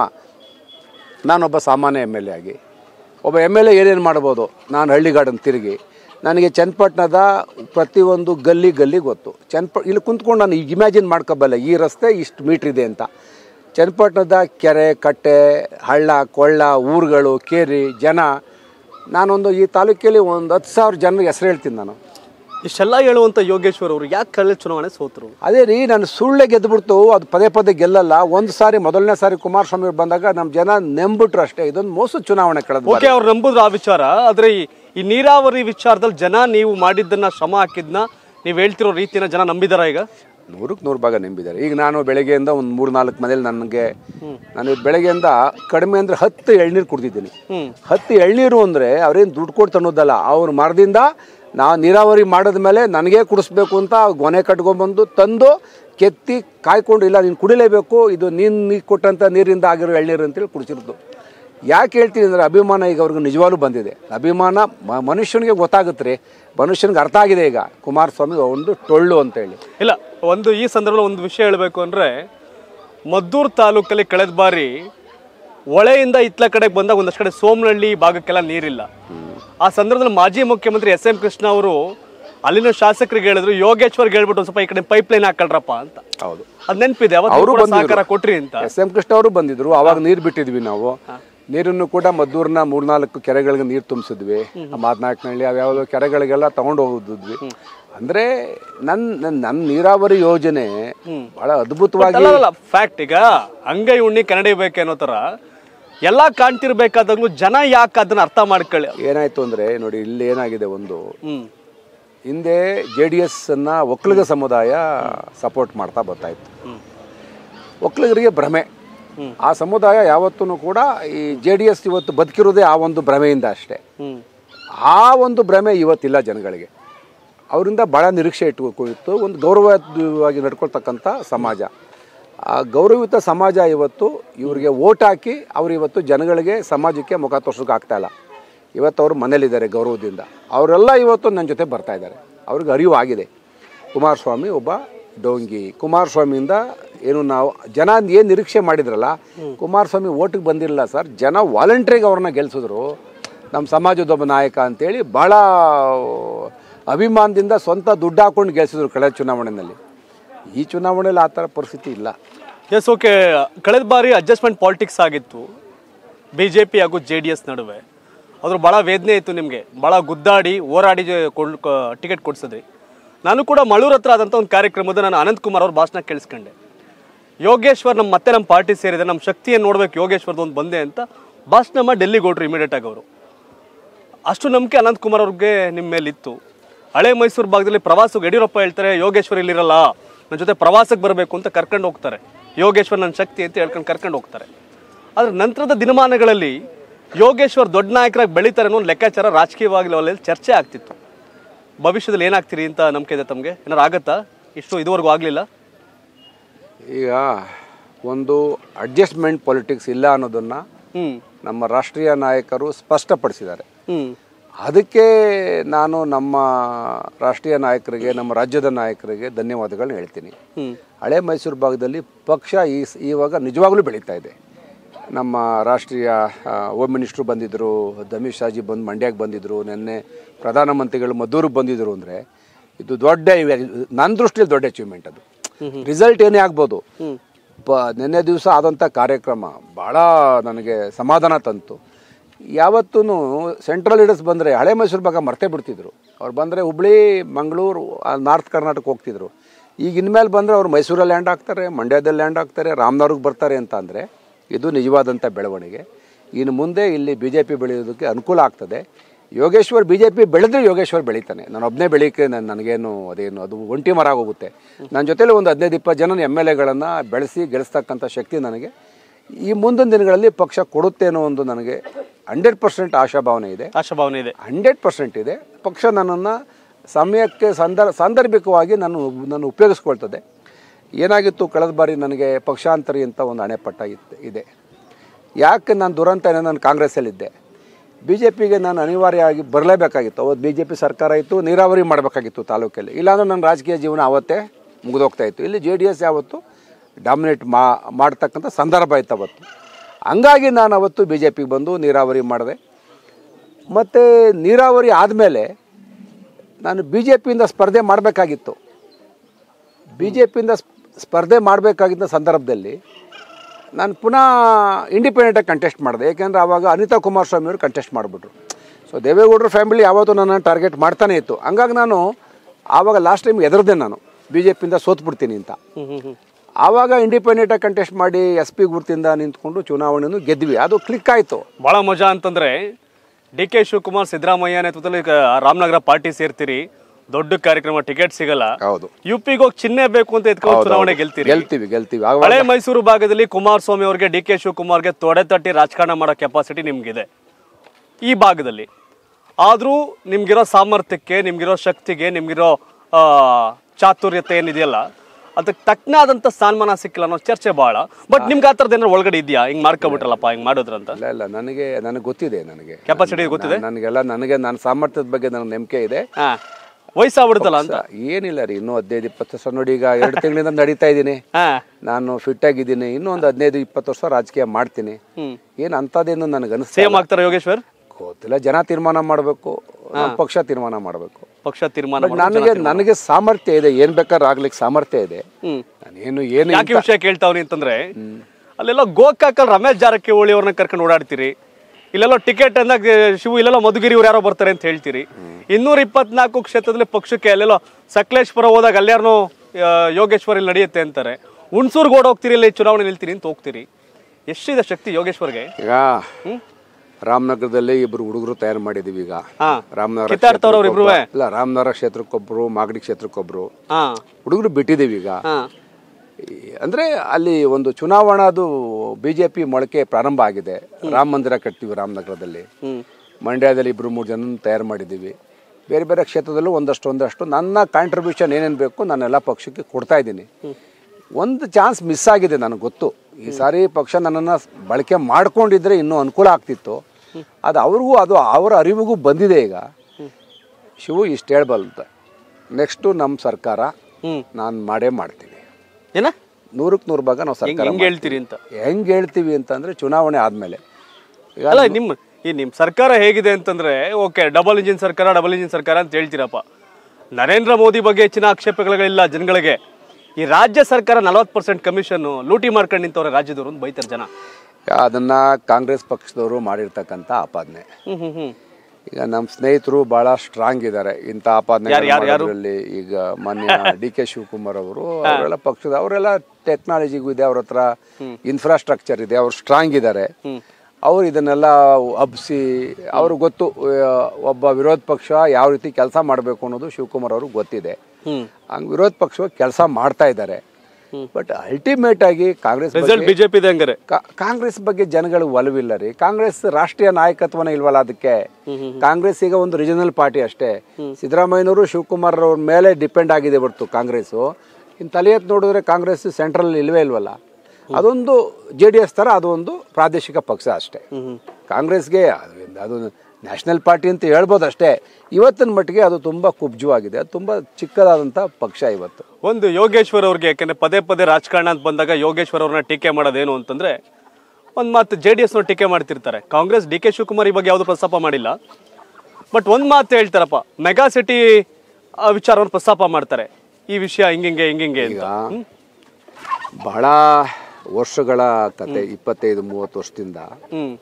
ನಾನೊಬ್ಬ ಸಾಮಾನ್ಯ ಎಮ್ ಎಲ್ ಎ ಆಗಿ ಒಬ್ಬ ಎಮ್ ಎಲ್ ಎ ಏನೇನು ಮಾಡ್ಬೋದು ನಾನು ಹಳ್ಳಿಗಾಡನ್ನು ತಿರುಗಿ ನನಗೆ ಚನ್ನಪಟ್ಟಣದ ಪ್ರತಿಯೊಂದು ಗಲ್ಲಿ ಗಲ್ಲಿ ಗೊತ್ತು ಚನ್ನಪ ಇಲ್ಲಿ ಕುಂತ್ಕೊಂಡು ನಾನು ಈಗ ಇಮ್ಯಾಜಿನ್ ಮಾಡ್ಕೋಬಲ್ಲ ಈ ರಸ್ತೆ ಇಷ್ಟು ಮೀಟ್ರ್ ಇದೆ ಅಂತ ಚನ್ನಪಟ್ಟಣದ ಕೆರೆ ಕಟ್ಟೆ ಹಳ್ಳ ಕೊಳ್ಳ ಊರುಗಳು ಕೇರಿ ಜನ ನಾನೊಂದು ಈ ತಾಲೂಕಲ್ಲಿ ಒಂದು ಹತ್ತು ಸಾವಿರ ಜನರಿಗೆ ಹೆಸರು ಹೇಳ್ತೀನಿ ನಾನು ಇಷ್ಟೆಲ್ಲ ಹೇಳುವಂತ ಯೋಗೇಶ್ವರ್ ಅವರು ಯಾಕೆ ಕಳೆದ ಚುನಾವಣೆ ಸೋತರು ಅದೇ ರೀ ನಾನು ಸುಳ್ಳೆ ಗೆದ್ದುಬಿಡ್ತು ಅದು ಪದೇ ಪದೇ ಗೆಲ್ಲಲ್ಲ ಒಂದು ಸಾರಿ ಮೊದಲನೇ ಸಾರಿ ಕುಮಾರಸ್ವಾಮಿ ಅವ್ರು ಬಂದಾಗ ನಮ್ಮ ಜನ ನೆಂಬಿಟ್ರು ಅಷ್ಟೇ ಇದೊಂದು ಮೋಸ ಚುನಾವಣೆ ಕಳೆದ ಓಕೆ ಅವ್ರು ನಂಬುದ್ರು ಆ ವಿಚಾರ ಆದ್ರೆ ಈ- ಈ ನೀರಾವರಿ ವಿಚಾರದಲ್ಲಿ ಜನ ನೀವು ಮಾಡಿದ್ದನ್ನ ಶ್ರಮ ಹಾಕಿದ್ನ ನೀವು ಹೇಳ್ತಿರೋ ರೀತಿನ ಜನ ನಂಬಿದಾರ ಈಗ ನೂರಕ್ಕೆ ನೂರು ಭಾಗ ನಂಬಿದ್ದಾರೆ ಈಗ ನಾನು ಬೆಳಗ್ಗೆಯಿಂದ ಒಂದು ಮೂರು ನಾಲ್ಕು ಮನೇಲಿ ನನಗೆ ನಾನು ಇವತ್ತು ಬೆಳಗ್ಗೆಯಿಂದ ಕಡಿಮೆ ಅಂದರೆ ಹತ್ತು ಎಳ್ನೀರು ಕುಡ್ದಿದ್ದೀನಿ ಹ್ಮ್ ಹತ್ತು ಎಳ್ನೀರು ಅಂದರೆ ಅವ್ರೇನು ದುಡ್ಡು ಕೊಟ್ಟು ಅನ್ನೋದಲ್ಲ ಅವ್ರ ಮರದಿಂದ ನಾವು ನೀರಾವರಿ ಮಾಡಿದ್ಮೇಲೆ ನನಗೆ ಕುಡಿಸ್ಬೇಕು ಅಂತ ಗೊನೆ ಕಟ್ಕೊಂಡ್ಬಂದು ತಂದು ಕೆತ್ತಿ ಕಾಯ್ಕೊಂಡು ಇಲ್ಲ ನೀನು ಕುಡಿಲೇಬೇಕು ಇದು ನೀನು ನೀ ಕೊಟ್ಟಂಥ ನೀರಿಂದ ಆಗಿರೋ ಎಳ್ನೀರು ಅಂತೇಳಿ ಕುಡಿಸಿರೋದು ಯಾಕೆ ಹೇಳ್ತೀನಿ ಅಂದರೆ ಅಭಿಮಾನ ಈಗ ಅವ್ರಿಗೆ ನಿಜವಾಗ್ಲೂ ಬಂದಿದೆ ಅಭಿಮಾನ ಮ- ಮನುಷ್ಯನಿಗೆ ಗೊತ್ತಾಗುತ್ತೆ ರೀ ಮನುಷ್ಯನಿಗೆ ಅರ್ಥ ಆಗಿದೆ ಈಗ ಕುಮಾರಸ್ವಾಮಿ ಒಂದು ಟೊಳ್ಳು ಅಂತೇಳಿ ಇಲ್ಲ ಒಂದು ಈ ಸಂದರ್ಭದಲ್ಲಿ ಒಂದು ವಿಷಯ ಹೇಳಬೇಕು ಅಂದ್ರೆ ಮದ್ದೂರು ತಾಲೂಕಲ್ಲಿ ಕಳೆದ ಬಾರಿ ಹೊಳೆಯಿಂದ ಇತ್ಲ ಕಡೆಗೆ ಬಂದಾಗ ಒಂದಷ್ಟು ಕಡೆ ಸೋಮನಹಳ್ಳಿ ಭಾಗಕ್ಕೆಲ್ಲ ನೀರಿಲ್ಲ ಆ ಸಂದರ್ಭದಲ್ಲಿ ಮಾಜಿ ಮುಖ್ಯಮಂತ್ರಿ ಎಸ್ ಎಂ ಕೃಷ್ಣ ಅವರು ಅಲ್ಲಿನ ಶಾಸಕರಿಗೆ ಹೇಳಿದ್ರು ಯೋಗೇಶ್ವರ್ಗೆ ಹೇಳ್ಬಿಟ್ಟು ಒಂದ್ ಸ್ವಲ್ಪ ಈ ಕಡೆ ಪೈಪ್ ಲೈನ್ ಹಾಕಳ್ರಪ್ಪ ಅಂತ ಹೌದು ಅದ್ ನೆನಪಿದೆ ಅವರು ಅವರು ಬಂದಿದ್ರು. ಸಹಕಾರ ಕೊಟ್ರಿ ಅಂತ ಎಸ್ ಎಂ ಕೃಷ್ಣ ಅವರು ಬಂದಿದ್ರು ಅವಾಗ ನೀರು ಬಿಟ್ಟಿದ್ವಿ ನಾವು ನೀರನ್ನು ಕೂಡ ಮದ್ದೂರಿನ ಮೂರ್ನಾಲ್ಕು ಕೆರೆಗಳಿಗೆ ನೀರು ತುಂಬಿಸಿದ್ವಿ ಮಾದನಾಯಕನಹಳ್ಳಿ ಅವ್ಯಾವ ಕೆರೆಗಳಿಗೆಲ್ಲ ತಗೊಂಡು ಹೋಗಿದ್ವಿ ಅಂದ್ರೆ ನನ್ನ ನನ್ನ ನನ್ನ ನೀರಾವರಿ ಯೋಜನೆ ಬಹಳ ಅದ್ಭುತವಾಗಿ ಅಲ್ಲ ಫ್ಯಾಕ್ಟ್ ಈಗ ಅಂಗೈ ಉಣ್ಣಿ ಕನ್ನಡಿ ಬೇಕು ಅನ್ನೋ ತರ ಎಲ್ಲಾ ಕಾಣ್ತಿರ್ಬೇಕಾದಂಗೂ ಜನ ಯಾಕೆ ಅದನ್ನ ಅರ್ಥ ಮಾಡ್ಕೊಳ್ಳಿ ಏನಾಯ್ತು ಅಂದ್ರೆ ನೋಡಿ ಇಲ್ಲಿ ಏನಾಗಿದೆ ಒಂದು ಹ್ಮ್ ಹಿಂದೆ ಜೆ ಡಿ ಎಸ್ ಅನ್ನ ಒಕ್ಕಲಿಗ ಸಮುದಾಯ ಸಪೋರ್ಟ್ ಮಾಡ್ತಾ ಬರ್ತಾ ಇತ್ತು ಒಕ್ಕಲಿಗರಿಗೆ ಭ್ರಮೆ ಆ ಸಮುದಾಯ ಯಾವತ್ತೂ ಕೂಡ ಈ ಜೆ ಡಿ ಎಸ್ ಇವತ್ತು ಬದುಕಿರೋದೇ ಆ ಒಂದು ಭ್ರಮೆಯಿಂದ ಅಷ್ಟೇ ಹ್ಮ್ ಆ ಒಂದು ಭ್ರಮೆ ಇವತ್ತಿಲ್ಲ ಜನಗಳಿಗೆ ಅವರಿಂದ ಭಾಳ ನಿರೀಕ್ಷೆ ಇಟ್ಟುಕೊಂಡಿತ್ತು ಒಂದು ಗೌರವವಾಗಿ ನಡ್ಕೊಳ್ತಕ್ಕಂಥ ಸಮಾಜ ಆ ಗೌರವಯುತ ಸಮಾಜ ಇವತ್ತು ಇವರಿಗೆ ಓಟ್ ಹಾಕಿ ಅವರು ಇವತ್ತು ಜನಗಳಿಗೆ ಸಮಾಜಕ್ಕೆ ಮುಖ ತೋರ್ಸೋಕೆ ಆಗ್ತಾ ಇಲ್ಲ ಇವತ್ತು ಅವರು ಮನೇಲಿದ್ದಾರೆ ಗೌರವದಿಂದ ಅವರೆಲ್ಲ ಇವತ್ತು ನನ್ನ ಜೊತೆ ಬರ್ತಾ ಇದ್ದಾರೆ ಅವ್ರಿಗೆ ಅರಿವು ಆಗಿದೆ ಕುಮಾರಸ್ವಾಮಿ ಒಬ್ಬ ಡೋಂಗಿ ಕುಮಾರಸ್ವಾಮಿಯಿಂದ ಏನು ನಾವು ಜನ ಏನು ನಿರೀಕ್ಷೆ ಮಾಡಿದ್ರಲ್ಲ ಕುಮಾರಸ್ವಾಮಿ ಓಟಿಗೆ ಬಂದಿರಲಿಲ್ಲ ಸರ್ ಜನ ವಾಲಂಟ್ರಿಗೆ ಅವ್ರನ್ನ ಗೆಲ್ಸಿದ್ರು ನಮ್ಮ ಸಮಾಜದೊಬ್ಬ ನಾಯಕ ಅಂತೇಳಿ ಭಾಳ ಅಭಿಮಾನದಿಂದ ಸ್ವಂತ ದುಡ್ಡು ಹಾಕೊಂಡು ಗೆಲ್ಸಿದ್ರು ಕಳೆದ ಚುನಾವಣೆಯಲ್ಲಿ ಈ ಚುನಾವಣೆಯಲ್ಲಿ ಆ ಥರ ಪರಿಸ್ಥಿತಿ ಇಲ್ಲ ಎಸ್ ಓಕೆ ಕಳೆದ ಬಾರಿ ಅಡ್ಜಸ್ಟ್ಮೆಂಟ್ ಪಾಲಿಟಿಕ್ಸ್ ಆಗಿತ್ತು ಬಿ ಜೆ ಪಿ ಹಾಗೂ ಜೆ ಡಿ ಎಸ್ ನಡುವೆ ಅದ್ರ ಭಾಳ ವೇದನೆ ಇತ್ತು ನಿಮಗೆ ಭಾಳ ಗುದ್ದಾಡಿ ಹೋರಾಡಿ ಟಿಕೆಟ್ ಕೊಡ್ಸಿದ್ರಿ ನಾನು ಕೂಡ ಮಳೂರ್ ಹತ್ರ ಆದಂಥ ಒಂದು ಕಾರ್ಯಕ್ರಮದ ನಾನು ಅನಂತ್ ಕುಮಾರ್ ಅವ್ರ ಭಾಷಣ ಕೇಳಿಸ್ಕೊಂಡೆ ಯೋಗೇಶ್ವರ್ ನಮ್ಮ ಮತ್ತೆ ನಮ್ಮ ಪಾರ್ಟಿ ಸೇರಿದೆ ನಮ್ಮ ಶಕ್ತಿಯನ್ನು ನೋಡ್ಬೇಕು ಯೋಗೇಶ್ವರ್ದು ಒಂದು ಬಂದೆ ಅಂತ ಭಾಷಣ ಮಾಡಿ ಡೆಲ್ಲಿಗೆ ಹೊಟ್ರು ಇಮಿಡಿಯೇಟ್ ಆಗಿ ಅವರು ಅಷ್ಟು ನಂಬಿಕೆ ಅನಂತ್ ಕುಮಾರ್ ಅವ್ರಿಗೆ ನಿಮ್ಮ ಮೇಲೆ ಇತ್ತು ಹಳೆ ಮೈಸೂರು ಭಾಗದಲ್ಲಿ ಪ್ರವಾಸಕ್ಕೆ ಯಡಿಯೂರಪ್ಪ ಹೇಳ್ತಾರೆ ಯೋಗೇಶ್ವರ್ ಇಲ್ಲಿರಲ್ಲ ನನ್ನ ಜೊತೆ ಪ್ರವಾಸಕ್ಕೆ ಬರಬೇಕು ಅಂತ ಕರ್ಕೊಂಡು ಹೋಗ್ತಾರೆ ಯೋಗೇಶ್ವರ್ ನನ್ನ ಶಕ್ತಿ ಅಂತ ಹೇಳ್ಕೊಂಡು ಕರ್ಕೊಂಡು ಹೋಗ್ತಾರೆ ಆದ್ರೆ ನಂತರದ ದಿನಮಾನಗಳಲ್ಲಿ ಯೋಗೇಶ್ವರ್ ದೊಡ್ಡ ನಾಯಕರಾಗಿ ಬೆಳೀತಾರೆ ಅನ್ನೋ ಒಂದು ಲೆಕ್ಕಾಚಾರ ರಾಜಕೀಯವಾಗಿ ಲೆವೆಲಲ್ಲಿ ಚರ್ಚೆ ಆಗ್ತಿತ್ತು ಭವಿಷ್ಯದಲ್ಲಿ ಏನಾಗ್ತೀರಿ ಅಂತ ನಂಬಿಕೆ ಇದೆ ತಮಗೆ ಏನಾರು ಆಗತ್ತಾ ಇಷ್ಟು ಇದುವರೆಗೂ ಆಗಲಿಲ್ಲ ಈಗ ಒಂದು ಅಡ್ಜಸ್ಟ್ಮೆಂಟ್ ಪಾಲಿಟಿಕ್ಸ್ ಇಲ್ಲ ಅನ್ನೋದನ್ನು ಹ್ಞೂ ನಮ್ಮ ರಾಷ್ಟ್ರೀಯ ನಾಯಕರು ಸ್ಪಷ್ಟಪಡಿಸಿದ್ದಾರೆ ಹ್ಞೂ ಅದಕ್ಕೆ ನಾನು ನಮ್ಮ ರಾಷ್ಟ್ರೀಯ ನಾಯಕರಿಗೆ ನಮ್ಮ ರಾಜ್ಯದ ನಾಯಕರಿಗೆ ಧನ್ಯವಾದಗಳನ್ನ ಹೇಳ್ತೀನಿ ಹ್ಞೂ ಹಳೆ ಮೈಸೂರು ಭಾಗದಲ್ಲಿ ಪಕ್ಷ ಈ ಇವಾಗ ನಿಜವಾಗ್ಲೂ ಬೆಳೀತಾ ಇದೆ ನಮ್ಮ ರಾಷ್ಟ್ರೀಯ ಆ, ಹೋಮ್ ಮಿನಿಸ್ಟ್ರು ಬಂದಿದ್ದರು ದಮೀಶ್ ಶಾಜಿ ಬಂದು ಮಂಡ್ಯಕ್ಕೆ ಬಂದಿದ್ದರು ನಿನ್ನೆ ಪ್ರಧಾನಮಂತ್ರಿಗಳು ಮದ್ದೂರಿಗೆ ಬಂದಿದ್ದರು ಅಂದರೆ ಇದು ದೊಡ್ಡ ಇವೆ- ನನ್ನ ದೃಷ್ಟಿಯಲ್ಲಿ ದೊಡ್ಡ ಅಚೀವ್ಮೆಂಟ್ ಅದು ರಿಸಲ್ಟ್ ಏನೇ ಆಗ್ಬೋದು ಪ ನಿನ್ನೆ ದಿವಸ ಆದಂಥ ಕಾರ್ಯಕ್ರಮ ಭಾಳ ನನಗೆ ಸಮಾಧಾನ ತಂತು ಯಾವತ್ತೂ ಸೆಂಟ್ರಲ್ ಲೀಡರ್ಸ್ ಬಂದರೆ ಹಳೆ ಮೈಸೂರು ಭಾಗ ಮರ್ತೇ ಬಿಡ್ತಿದ್ರು ಅವ್ರು ಬಂದರೆ ಹುಬ್ಳಿ ಮಂಗಳೂರು ನಾರ್ತ್ ಕರ್ನಾಟಕ ಹೋಗ್ತಿದ್ರು ಈಗ ಇನ್ಮೇಲೆ ಬಂದರೆ ಅವ್ರು ಮೈಸೂರಲ್ಲಿ ಲ್ಯಾಂಡ್ ಆಗ್ತಾರೆ ಮಂಡ್ಯದಲ್ಲಿ ಲ್ಯಾಂಡ್ ಆಗ್ತಾರೆ ರಾಮನಗರಕ್ಕೆ ಬರ್ತಾರೆ ಅಂತ ಅಂದರೆ ಇದು ನಿಜವಾದಂಥ ಬೆಳವಣಿಗೆ ಇನ್ನು ಮುಂದೆ ಇಲ್ಲಿ ಬಿ ಜೆ ಪಿ ಬೆಳೆಯೋದಕ್ಕೆ ಅನುಕೂಲ ಆಗ್ತದೆ ಯೋಗೇಶ್ವರ್ ಬಿ ಜೆ ಪಿ ಬೆಳೆದ್ರೆ ಯೋಗೇಶ್ವರ್ ಬೆಳೀತಾನೆ ನಾನು ಒಬ್ಬನೇ ಬೆಳೀಕೆ ನಾನು ನನಗೇನು ಅದೇನು ಅದು ಒಂಟಿ ಮರ ಆಗೋಗುತ್ತೆ ನನ್ನ ಜೊತೆಲಿ ಒಂದು ಹದಿನೈದು ಇಪ್ಪತ್ತು ಜನ ಎಮ್ ಎಲ್ ಎಗಳನ್ನು ಬೆಳೆಸಿ ಗೆಲ್ಲಿಸ್ತಕ್ಕಂಥ ಶಕ್ತಿ ನನಗೆ ಈ ಮುಂದಿನ ದಿನಗಳಲ್ಲಿ ಪಕ್ಷ ಕೊಡುತ್ತೆ ಅನ್ನೋ ಒಂದು ನನಗೆ ಹಂಡ್ರೆಡ್ ಪರ್ಸೆಂಟ್ ಆಶಾಭಾವನೆ ಇದೆ ಆಶಾಭಾವನೆ ಇದೆ ಹಂಡ್ರೆಡ್ ಪರ್ಸೆಂಟ್ ಇದೆ ಪಕ್ಷ ನನ್ನನ್ನು ಸಮಯಕ್ಕೆ ಸಂದರ್ ಸಾಂದರ್ಭಿಕವಾಗಿ ನಾನು ನಾನು ಉಪಯೋಗಿಸ್ಕೊಳ್ತದೆ ಏನಾಗಿತ್ತು ಕಳೆದ ಬಾರಿ ನನಗೆ ಪಕ್ಷಾಂತರಿ ಅಂತ ಒಂದು ಹಣೆಪಟ್ಟ ಇತ್ತು ಇದೆ ಯಾಕೆ ನಾನು ದುರಂತ ಏನೋ ನಾನು ಕಾಂಗ್ರೆಸ್ಸಲ್ಲಿದ್ದೆ ಬಿ ಜೆ ಪಿಗೆ ನಾನು ಅನಿವಾರ್ಯವಾಗಿ ಬರಲೇಬೇಕಾಗಿತ್ತು ಅವತ್ತು ಬಿ ಜೆ ಪಿ ಸರ್ಕಾರ ಇತ್ತು ನೀರಾವರಿ ಮಾಡಬೇಕಾಗಿತ್ತು ತಾಲೂಕಲ್ಲಿ ಇಲ್ಲಾಂದ್ರೆ ನನ್ನ ರಾಜಕೀಯ ಜೀವನ ಅವತ್ತೇ ಮುಗಿದೋಗ್ತಾ ಇತ್ತು ಇಲ್ಲಿ ಜೆ ಡಿ ಎಸ್ ಯಾವತ್ತು ಡಾಮಿನೇಟ್ ಮಾ ಮಾಡ್ತಕ್ಕಂಥ ಸಂದರ್ಭ ಇತ್ತು ಅವತ್ತು ಹಂಗಾಗಿ ನಾನು ಅವತ್ತು ಬಿ ಜೆ ಪಿಗೆ ಬಂದು ನೀರಾವರಿ ಮಾಡಿದೆ ಮತ್ತು ನೀರಾವರಿ ಆದಮೇಲೆ ನಾನು ಬಿ ಜೆ ಪಿಯಿಂದ ಸ್ಪರ್ಧೆ ಮಾಡಬೇಕಾಗಿತ್ತು ಬಿ ಜೆ ಪಿಯಿಂದ ಸ್ಪರ್ಧೆ ಮಾಡಬೇಕಾಗಿದ್ದ ಸಂದರ್ಭದಲ್ಲಿ ನಾನು ಪುನಃ ಇಂಡಿಪೆಂಡೆಂಟಾಗಿ ಕಂಟೆಸ್ಟ್ ಮಾಡಿದೆ ಏಕೆಂದರೆ ಆವಾಗ ಅನಿತಾ ಕುಮಾರಸ್ವಾಮಿ ಅವರು ಕಂಟೆಸ್ಟ್ ಮಾಡಿಬಿಟ್ರು ಸೊ ದೇವೇಗೌಡರ ಫ್ಯಾಮಿಲಿ ಯಾವತ್ತೂ ನನ್ನ ಟಾರ್ಗೆಟ್ ಮಾಡ್ತಾನೆ ಇತ್ತು ಹಂಗಾಗಿ ನಾನು ಆವಾಗ ಲಾಸ್ಟ್ ಟೈಮ್ ಎದುರದೆ ನಾನು ಬಿ ಜೆ ಪಿಯಿಂದ ಸೋತ್ಬಿಡ್ತೀನಿ ಅಂತ ಹ್ಞೂ ಹ್ಞೂ ಹ್ಞೂ ಆವಾಗ ಇಂಡಿಪೆಂಡೆಂಟಾಗಿ ಕಂಟೆಸ್ಟ್ ಮಾಡಿ ಎಸ್ ಪಿ ಗುರುತಿಂದ ನಿಂತ್ಕೊಂಡು ಚುನಾವಣೆಯನ್ನು ಗೆದ್ವಿ ಅದು ಕ್ಲಿಕ್ ಆಯಿತು ಭಾಳ ಮಜಾ ಅಂತಂದ್ರೆ ಡಿ ಕೆ ಶಿವಕುಮಾರ್ ಸಿದ್ದರಾಮಯ್ಯ ನೇತೃತ್ವದಲ್ಲಿ ಈಗ ರಾಮನಗರ ಪಾರ್ಟಿ ಸೇರ್ತೀರಿ ದೊಡ್ಡ ಕಾರ್ಯಕ್ರಮ ಟಿಕೆಟ್ ಸಿಗಲ್ಲ ಹೌದು ಯು ಪಿಗೆ ಹೋಗಿ ಚಿಹ್ನೆ ಬೇಕು ಅಂತ ಎತ್ಕೊಂಡು ಚುನಾವಣೆ ಗೆಲ್ತೀರಿ ಗೆಲ್ತೀವಿ ಗೆಲ್ತೀವಿ ಆವಾಗ ಹಳೆ ಮೈಸೂರು ಭಾಗದಲ್ಲಿ ಕುಮಾರಸ್ವಾಮಿ ಅವರಿಗೆ ಡಿ ಕೆ ಶಿವಕುಮಾರ್ಗೆ ತೊಡೆ ತಟ್ಟಿ ರಾಜಕಾರಣ ಮಾಡೋ ಕೆಪಾಸಿಟಿ ನಿಮ್ಗಿದೆ ಈ ಭಾಗದಲ್ಲಿ ಆದರೂ ನಿಮ್ಗಿರೋ ಸಾಮರ್ಥ್ಯಕ್ಕೆ ನಿಮ್ಗಿರೋ ಶಕ್ತಿಗೆ ನಿಮ್ಗಿರೋ ಆ, ಚಾತುರ್ಯತೆ ಏನಿದೆಯಲ್ಲ ಅದಕ್ಕೆ ತಕ್ಕನಾದಂಥ ಸ್ಥಾನಮಾನ ಸಿಕ್ಕಿಲ್ಲ ಅನ್ನೋ ಚರ್ಚೆ ಭಾಳ ಬಟ್ ನಿಮ್ಗೆ ಆ ಥರದ್ದು ಏನಾರು ಒಳಗಡೆ ಇದೆಯಾ ಹಿಂಗೆ ಮಾಡ್ಕೊಬಿಟ್ರಲ್ಲಪ್ಪ ಹಿಂಗೆ ಮಾಡಿದ್ರಂತ ಇಲ್ಲ ಇಲ್ಲ ನನಗೆ ನನಗೆ ಗೊತ್ತಿದೆ ನನಗೆ ಕೆಪಾಸಿಟಿ ಗೊತ್ತಿದೆ ನಾನ್- ನನಗೆಲ್ಲ ನನಗೆ ನನ್ನ ಸಾಮರ್ಥ್ಯದ ಬಗ್ಗೆ ನನಗೆ ನಂಬಿಕೆ ಇದೆ ಹಾಂ ವಯಸ್ಸಾಗ್ಬಿಡುತ್ತಲ್ಲ ಅಂತ ಸ- ಏನಿಲ್ಲ ರೀ ಇನ್ನೂ ಹದಿನೈದು ಇಪ್ಪತ್ತು ವರ್ಷ ನೋಡಿ ಈಗ ಎರಡು ತಿಂಗಳಿಂದ ನಡೀತಾ ಇದ್ದೀನಿ ಹಾಂ ನಾನು ಫಿಟ್ ಆಗಿದ್ದೀನಿ ಇನ್ನೂ ಒಂದು ಹದಿನೈದು ಇಪ್ಪತ್ತು ವರ್ಷ ರಾಜಕೀಯ ಮಾಡ್ತೀನಿ ಹ್ಮ್. ಏನು ಅಂಥದ್ದೇನು ನನಗೆ ಅನಿಸ್ತಾ ಸೇಮ್ ಆಗ್ತಾರೆ ಯೋಗೇಶ್ವರ್ ಗೊತ್ತಿಲ್ಲ ಜನ ತೀರ್ಮಾನ ಮಾಡಬೇಕು ಪಕ್ಷ ತೀರ್ಮಾನ ಮಾಡಬೇಕು ಪಕ್ಷ ತೀರ್ಮಾನ ಬಟ್ ನನಗೆ ನನಗೆ ಸಾಮರ್ಥ್ಯ ಇದೆ ಏನ್ ಬೇಕಾದ್ರೂ ಆಗ್ಲಿಕ್ಕೆ ಸಾಮರ್ಥ್ಯ ಇದೆ ಹ್ಮ್ ನಾನೇನು ಏನು ಯಾಕೆ ವಿಷಯ ಕೇಳ್ತಾವ್ನಿ ಅಂತಂದ್ರೆ ಅಲ್ಲೆಲ್ಲ ಗೋಕಾಕಲ್ಲಿ ರಮೇಶ್ ಜಾರಕಿಹೊಳಿ ಅವ್ರನ್ನ ಕರ್ಕೊಂಡು ಓಡಾಡ್ತೀರಿ ಇಲ್ಲೆಲ್ಲ ಟಿಕೆಟ್ ಅಂದಾಗ ಶಿವು ಇಲ್ಲೆಲ್ಲ ಮಧುಗಿರಿ ಇವ್ರು ಯಾರೋ ಬರ್ತಾರೆ ಅಂತ ಹೇಳ್ತೀರಿ ಇನ್ನೂರ ಇಪ್ಪತ್ನಾಲ್ಕು ಕ್ಷೇತ್ರದಲ್ಲಿ ಪಕ್ಷಕ್ಕೆ ಅಲ್ಲೆಲ್ಲ ಸಕಲೇಶ್ಪುರ ಹೋದಾಗ ಅಲ್ಯಾರನೋ ಯೋಗೇಶ್ವರ್ ಇಲ್ಲಿ ನಡೆಯುತ್ತೆ ಅಂತಾರೆ ಹುಣಸೂರ್ಗೆ ಓಡ್ ಹೋಗ್ತೀರಿ ಇಲ್ಲಿ ಚುನಾವಣೆ ನಿಲ್ತೀರಿ ಅಂತ ಹೋಗ್ತೀರಿ ಎಷ್ಟಿದೆ ಶಕ್ತಿ ಯೋಗೇಶ್ವರ್ಗೆ ಈಗ ರಾಮನಗರದಲ್ಲಿ ಇಬ್ರು ಹುಡುಗರು ತಯಾರು ಮಾಡಿದೀವಿ ಈಗ ಹಾ ರಾಮನಗರ ಕಿತ್ತಾಡ್ತಾವ್ರು ಅವ್ರು ಇಬ್ರುವೆ? ಕ್ಷೇತ್ರಕ್ಕೊಬ್ಬ- ಇಲ್ಲ ರಾಮನಗರ ಕ್ಷೇತ್ರಕ್ಕೊಬ್ರು ಮಾಗಡಿ ಕ್ಷೇತ್ರಕ್ಕೊಬ್ರು ಹಾ ಹುಡುಗರು ಬಿಟ್ಟಿದ್ದೀವಿ ಈಗ ಹಾ ಈ- ಅಂದ್ರೆ ಅಲ್ಲಿ ಒಂದು ಚುನಾವಣಾದು ಬಿಜೆಪಿ ಮೊಳಕೆ ಪ್ರಾರಂಭ ಆಗಿದೆ ರಾಮ ಮಂದಿರ ಕಟ್ತೀವಿ ರಾಮನಗರದಲ್ಲಿ ಹ್ಮ್ ಮಂಡ್ಯದಲ್ಲಿ ಇಬ್ರು ಮೂರು ಜನ ತಯಾರು ಮಾಡಿದ್ದೀವಿ ಬೇರೆ ಬೇರೆ ಕ್ಷೇತ್ರದಲ್ಲೂ ಒಂದಷ್ಟು ಒಂದಷ್ಟು ನನ್ನ ಕಾಂಟ್ರಿಬ್ಯೂಷನ್ ಏನೇನು ಬೇಕು ನಾನೆಲ್ಲ ಪಕ್ಷಕ್ಕೆ ಕೊಡ್ತಾ ಇದ್ದೀನಿ ಒಂದು ಚಾನ್ಸ್ ಮಿಸ್ ಆಗಿದೆ ನನಗೆ ಗೊತ್ತು ಈ ಸಾರಿ ಪಕ್ಷ ನನ್ನನ್ನು ಬಳಕೆ ಮಾಡ್ಕೊಂಡಿದ್ರೆ ಇನ್ನೂ ಅನುಕೂಲ ಆಗ್ತಿತ್ತು ಅದು ಅವ್ರಿಗೂ ಅದು ಅವರ ಅರಿವಿಗೂ ಬಂದಿದೆ ಈಗ ಶಿವು ಇಷ್ಟು ಹೇಳ್ಬಲ್ತ ನೆಕ್ಸ್ಟು ನಮ್ಮ ಸರ್ಕಾರ ಹ್ಮ್ ನಾನು ಮಾಡೇ ಮಾಡ್ತೀವಿ ಏನ ನೂರಕ್ಕೆ ನೂರು ಭಾಗ ನಾವು ಹೆಂಗ್ ಸರ್ಕಾರ ಹೆಂಗ್ ಹೇಳ್ತೀರಿ ಅಂತ ಹೆಂಗೆ ಹೇಳ್ತೀವಿ ಅಂತಂದರೆ ಚುನಾವಣೆ ಆದಮೇಲೆ ಈಗ ಅಲ್ಲ ನಿಮ್ಮ ಈ ನಿಮ್ಮ ಸರ್ಕಾರ ಹೇಗಿದೆ ಅಂತಂದ್ರೆ ಓಕೆ ಡಬಲ್ ಇಂಜಿನ್ ಸರ್ಕಾರ ಡಬಲ್ ಇಂಜಿನ್ ಸರ್ಕಾರ ಅಂತ ಹೇಳ್ತೀರಪ್ಪ ನರೇಂದ್ರ ಮೋದಿ ಬಗ್ಗೆ ಹೆಚ್ಚಿನ ಆಕ್ಷೇಪಗಳಿಲ್ಲ ಜನಗಳಿಗೆ ಈ ರಾಜ್ಯ ಸರ್ಕಾರ ನಲವತ್ತು ಪರ್ಸೆಂಟ್ ಕಮಿಷನ್ ಲೂಟಿ ಮಾಡ್ಕೊಂಡು ನಿಂತವ್ರೆ ರಾಜ್ಯದವರು ಅಂತ ಬೈತಾರೆ ಜನ ಅದನ್ನು ಕಾಂಗ್ರೆಸ್ ಪಕ್ಷದವರು ಮಾಡಿರ್ತಕ್ಕಂಥ ಆಪಾದನೆ ಹ್ಮ್ ಹ್ಮ್ ಹ್ಮ್ ಈಗ ನಮ್ಮ ಸ್ನೇಹಿತರು ಬಹಳ ಸ್ಟ್ರಾಂಗ್ ಇದ್ದಾರೆ ಇಂಥ ಆಪಾದನೆ ಮಾಡೋದ್ರಲ್ಲಿ ಈಗ ಮಾನ್ಯ ಡಿ ಕೆ ಶಿವಕುಮಾರ್ ಅವರು ಅವರೆಲ್ಲ ಪಕ್ಷದ ಅವರೆಲ್ಲ ಟೆಕ್ನಾಲಜಿಗೂ ಇದೆ ಅವ್ರ ಹತ್ರ ಇನ್ಫ್ರಾಸ್ಟ್ರಕ್ಚರ್ ಇದೆ ಅವ್ರು ಸ್ಟ್ರಾಂಗ್ ಇದ್ದಾರೆ ಅವ್ರು ಇದನ್ನೆಲ್ಲ ಹಬ್ಸಿ ಅವ್ರಿಗೆ ಗೊತ್ತು ಆ, ಒಬ್ಬ ವಿರೋಧ ಪಕ್ಷ ಯಾವ ರೀತಿ ಕೆಲಸ ಮಾಡಬೇಕು ಅನ್ನೋದು ಶಿವಕುಮಾರ್ ಅವ್ರಿಗೆ ಗೊತ್ತಿದೆ ಹ್ಮ್ ಹಂಗೆ ವಿರೋಧ ಪಕ್ಷ ಕೆಲಸ ಮಾಡ್ತಾ ಇದ್ದಾರೆ ಬಟ್ ಅಲ್ಟಿಮೇಟ್ ಆಗಿ ಕಾಂಗ್ರೆಸ್ ಬಗ್ಗೆ- ರಿಸಲ್ಟ್ ಬಿಜೆಪಿ ಇದೆ ಹಂಗಾರೆ ಕಾ- ಕಾಂಗ್ರೆಸ್ ಬಗ್ಗೆ ಜನಗಳು ಒಲವಿಲ್ಲ ರೀ ಕಾಂಗ್ರೆಸ್ ರಾಷ್ಟ್ರೀಯ ನಾಯಕತ್ವನೇ ಇಲ್ವಲ್ಲ ಅದಕ್ಕೆ ಕಾಂಗ್ರೆಸ್ ಈಗ ಒಂದು ರಿಜನಲ್ ಪಾರ್ಟಿ ಅಷ್ಟೇ ಸಿದ್ದರಾಮಯ್ಯನವರು ಶಿವಕುಮಾರ್ ಅವ್ರ ಮೇಲೆ ಡಿಪೆಂಡ್ ಆಗಿದೆ ಹೊರತು ಕಾಂಗ್ರೆಸ್ಸು ಇನ್ನು ತಲೆ ಎತ್ತು ನೋಡಿದ್ರೆ ಕಾಂಗ್ರೆಸ್ ಸೆಂಟ್ರಲ್ ಇಲ್ವೇ ಇಲ್ವಲ್ಲ ಅದೊಂದು ಜೆ ಡಿ ಎಸ್ ಥರ ಅದೊಂದು ಪ್ರಾದೇಶಿಕ ಪಕ್ಷ ಅಷ್ಟೇ ಕಾಂಗ್ರೆಸ್ಗೆ ಅದು- ಅದು ನ್ಯಾಷನಲ್ ಪಾರ್ಟಿ ಅಂತ ಹೇಳ್ಬೋದು ಅಷ್ಟೇ ಇವತ್ತಿನ ಮಟ್ಟಿಗೆ ಅದು ತುಂಬ ಕುಬ್ಜವಾಗಿದೆ ಅದು ತುಂಬ ಚಿಕ್ಕದಾದಂಥ ಪಕ್ಷ ಇವತ್ತು ಒಂದು ಯೋಗೇಶ್ವರ್ ಅವ್ರಿಗೆ ಯಾಕಂದ್ರೆ ಪದೇ ಪದೇ ರಾಜಕಾರಣ ಅಂತ ಬಂದಾಗ ಯೋಗೇಶ್ವರ್ ಅವ್ರನ್ನ ಟೀಕೆ ಮಾಡೋದೇನು ಅಂತಂದ್ರೆ ಒಂದು ಮಾತು ಜೆ ಡಿ ಎಸ್ನವ್ರು ಟೀಕೆ ಮಾಡ್ತಿರ್ತಾರೆ ಕಾಂಗ್ರೆಸ್ ಡಿ ಕೆ ಶಿವಕುಮಾರ್ ಈ ಬಗ್ಗೆ ಯಾವುದು ಪ್ರಸ್ತಾಪ ಮಾಡಿಲ್ಲ ಬಟ್ ಒಂದು ಮಾತು ಹೇಳ್ತಾರಪ್ಪ ಮೆಗಾ ಸಿಟಿ ವಿಚಾರವನ್ನು ಪ್ರಸ್ತಾಪ ಮಾಡ್ತಾರೆ ಈ ವಿಷಯ ಹಿಂಗಿಂಗೆ ಹಿಂಗಿಂಗೆ ಅಂತ ಈಗ ಬಹಳ ವರ್ಷಗಳ ಕತೆ ಇಪ್ಪತ್ತೈದು ಮೂವತ್ತು ವರ್ಷದಿಂದ ಹ್ಮ್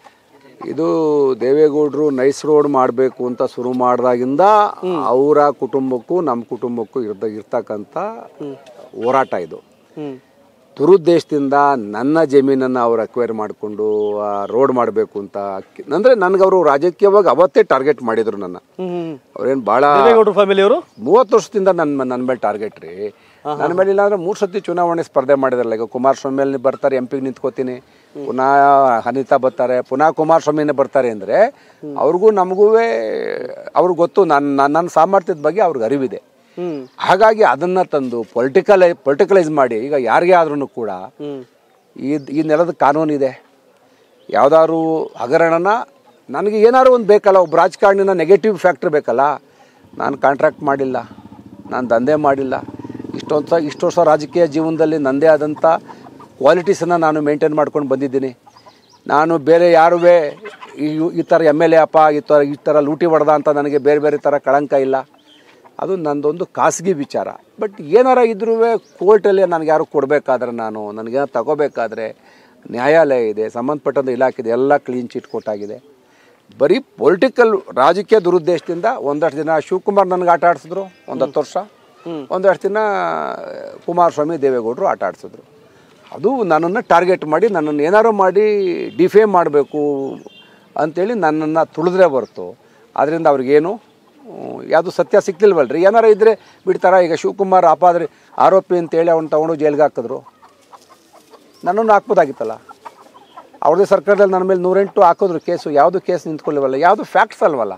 ಇದು ದೇವೇಗೌಡರು ನೈಸ್ ರೋಡ್ ಮಾಡಬೇಕು ಅಂತ ಶುರು ಮಾಡಿದಾಗಿಂದ ಅವರ ಕುಟುಂಬಕ್ಕೂ ನಮ್ಮ ಕುಟುಂಬಕ್ಕೂ ಇರ್ದ ಇರ್ತಕ್ಕಂಥ ಹೋರಾಟ ಇದು ಹ್ಮ್ ದುರುದ್ದೇಶದಿಂದ ನನ್ನ ಜಮೀನನ್ನು ಅವ್ರು ಅಕ್ವೈರ್ ಮಾಡಿಕೊಂಡು ರೋಡ್ ಮಾಡಬೇಕು ಅಂತ ಅಂದರೆ ನನಗೆ ಅವರು ರಾಜಕೀಯವಾಗಿ ಅವತ್ತೇ ಟಾರ್ಗೆಟ್ ಮಾಡಿದ್ರು ನನ್ನ ಹ್ಮ್ ಅವ್ರೇನು ಭಾಳ ದೇವೇಗೌಡರ ಫ್ಯಾಮಿಲಿಯವರು ಮೂವತ್ತು ವರ್ಷದಿಂದ ನನ್ನ ನನ್ನ ಮೇಲೆ ಟಾರ್ಗೆಟ್ ರೀ ನನ್ನ ಮೇಲೆ ಇಲ್ಲ ಅಂದ್ರೆ ಮೂರು ಸತಿ ಚುನಾವಣೆ ಸ್ಪರ್ಧೆ ಮಾಡಿದ್ರಲ್ಲ ಈಗ ಕುಮಾರಸ್ವಾಮಿ ಮೇಲೆ ಬರ್ತಾರೆ ಎಂ ಪಿಗೆ ನಿಂತ್ಕೋತೀನಿ ಪುನಃ ಅನಿತಾ ಬರ್ತಾರೆ ಪುನಃ ಕುಮಾರಸ್ವಾಮಿನೇ ಬರ್ತಾರೆ ಅಂದರೆ ಅವ್ರಿಗೂ ನಮಗೂ ಅವ್ರಿಗೆ ಗೊತ್ತು ನನ್ನ ನನ್ನ ಸಾಮರ್ಥ್ಯದ ಬಗ್ಗೆ ಅವ್ರಿಗೆ ಅರಿವಿದೆ ಹ್ಮ್ ಹಾಗಾಗಿ ಅದನ್ನು ತಂದು ಪೊಲಿಟಿಕಲೈ ಪೊಲಿಟಿಕಲೈಸ್ ಮಾಡಿ ಈಗ ಯಾರಿಗೇ ಆದ್ರೂ ಕೂಡ ಹ್ಮ್ ಈ ಈ ನೆಲದ ಕಾನೂನಿದೆ ಯಾವ್ದಾದ್ರು ಹಗರಣನ ನನಗೆ ಏನಾದ್ರು ಒಂದು ಬೇಕಲ್ಲ ಒಬ್ಬ ರಾಜಕಾರಣಿನ ನೆಗೆಟಿವ್ ಫ್ಯಾಕ್ಟ್ರ್ ಬೇಕಲ್ಲ ನಾನು ಕಾಂಟ್ರಾಕ್ಟ್ ಮಾಡಿಲ್ಲ ನಾನು ದಂಧೆ ಮಾಡಿಲ್ಲ ಇಷ್ಟೊಂದು ಸ ಇಷ್ಟು ವರ್ಷ ರಾಜಕೀಯ ಜೀವನದಲ್ಲಿ ನನ್ನದೇ ಆದಂಥ ಕ್ವಾಲಿಟೀಸನ್ನು ನಾನು ಮೇಂಟೈನ್ ಮಾಡ್ಕೊಂಡು ಬಂದಿದ್ದೀನಿ ನಾನು ಬೇರೆ ಯಾರೂ ಈ ಈ ಥರ ಎಮ್ ಎಲ್ ಎ ಅಪ್ಪ ಈ ಥರ ಈ ಥರ ಲೂಟಿ ಹೊಡೆದ ಅಂತ ನನಗೆ ಬೇರೆ ಬೇರೆ ಥರ ಕಳಂಕ ಇಲ್ಲ ಅದು ನಂದೊಂದು ಖಾಸಗಿ ವಿಚಾರ ಬಟ್ ಏನಾರ ಇದ್ರೂ ಕೋರ್ಟಲ್ಲಿ ನನಗೆ ಯಾರು ಕೊಡಬೇಕಾದ್ರೆ ನಾನು ನನಗೇನೋ ತಗೋಬೇಕಾದ್ರೆ ನ್ಯಾಯಾಲಯ ಇದೆ ಸಂಬಂಧಪಟ್ಟಂಥ ಇಲಾಖೆ ಇದೆ ಎಲ್ಲ ಕ್ಲೀನ್ ಚೀಟ್ ಕೊಟ್ಟಾಗಿದೆ ಬರೀ ಪೊಲಿಟಿಕಲ್ ರಾಜಕೀಯ ದುರುದ್ದೇಶದಿಂದ ಒಂದಷ್ಟು ದಿನ ಶಿವಕುಮಾರ್ ನನಗೆ ಆಟ ಆಡಿಸಿದ್ರು ಒಂದು ಹತ್ತು ವರ್ಷ ಒಂದಷ್ಟು ದಿನ ಕುಮಾರಸ್ವಾಮಿ ದೇವೇಗೌಡರು ಆಟ ಆಡಿಸಿದ್ರು ಅದು ನನ್ನನ್ನು ಟಾರ್ಗೆಟ್ ಮಾಡಿ ನನ್ನನ್ನು ಏನಾರು ಮಾಡಿ ಡಿಫೇಮ್ ಮಾಡಬೇಕು ಅಂಥೇಳಿ ನನ್ನನ್ನು ತುಳಿದ್ರೆ ಹೊರತು ಅದರಿಂದ ಅವ್ರಿಗೇನು ಯಾವುದು ಸತ್ಯ ಸಿಕ್ತಿಲ್ವಲ್ರಿ ಏನಾರ ಇದ್ದರೆ ಬಿಡ್ತಾರ ಈಗ ಶಿವಕುಮಾರ್ ಆಪಾದ್ರಿ ಆರೋಪಿ ಅಂತೇಳಿ ಅವ್ನು ತಗೊಂಡು ಜೈಲಿಗೆ ಹಾಕಿದ್ರು ನನ್ನನ್ನು ಹಾಕ್ಬೋದಾಗಿತ್ತಲ್ಲ ಅವ್ರದ್ದೇ ಸರ್ಕಾರದಲ್ಲಿ ನನ್ನ ಮೇಲೆ ನೂರೆಂಟು ಹಾಕಿದ್ರು ಕೇಸು ಯಾವುದು ಕೇಸ್ ನಿಂತ್ಕೊಳ್ಳಿವಲ್ಲ ಯಾವುದು ಫ್ಯಾಕ್ಟ್ಸ್ ಅಲ್ವಲ್ಲ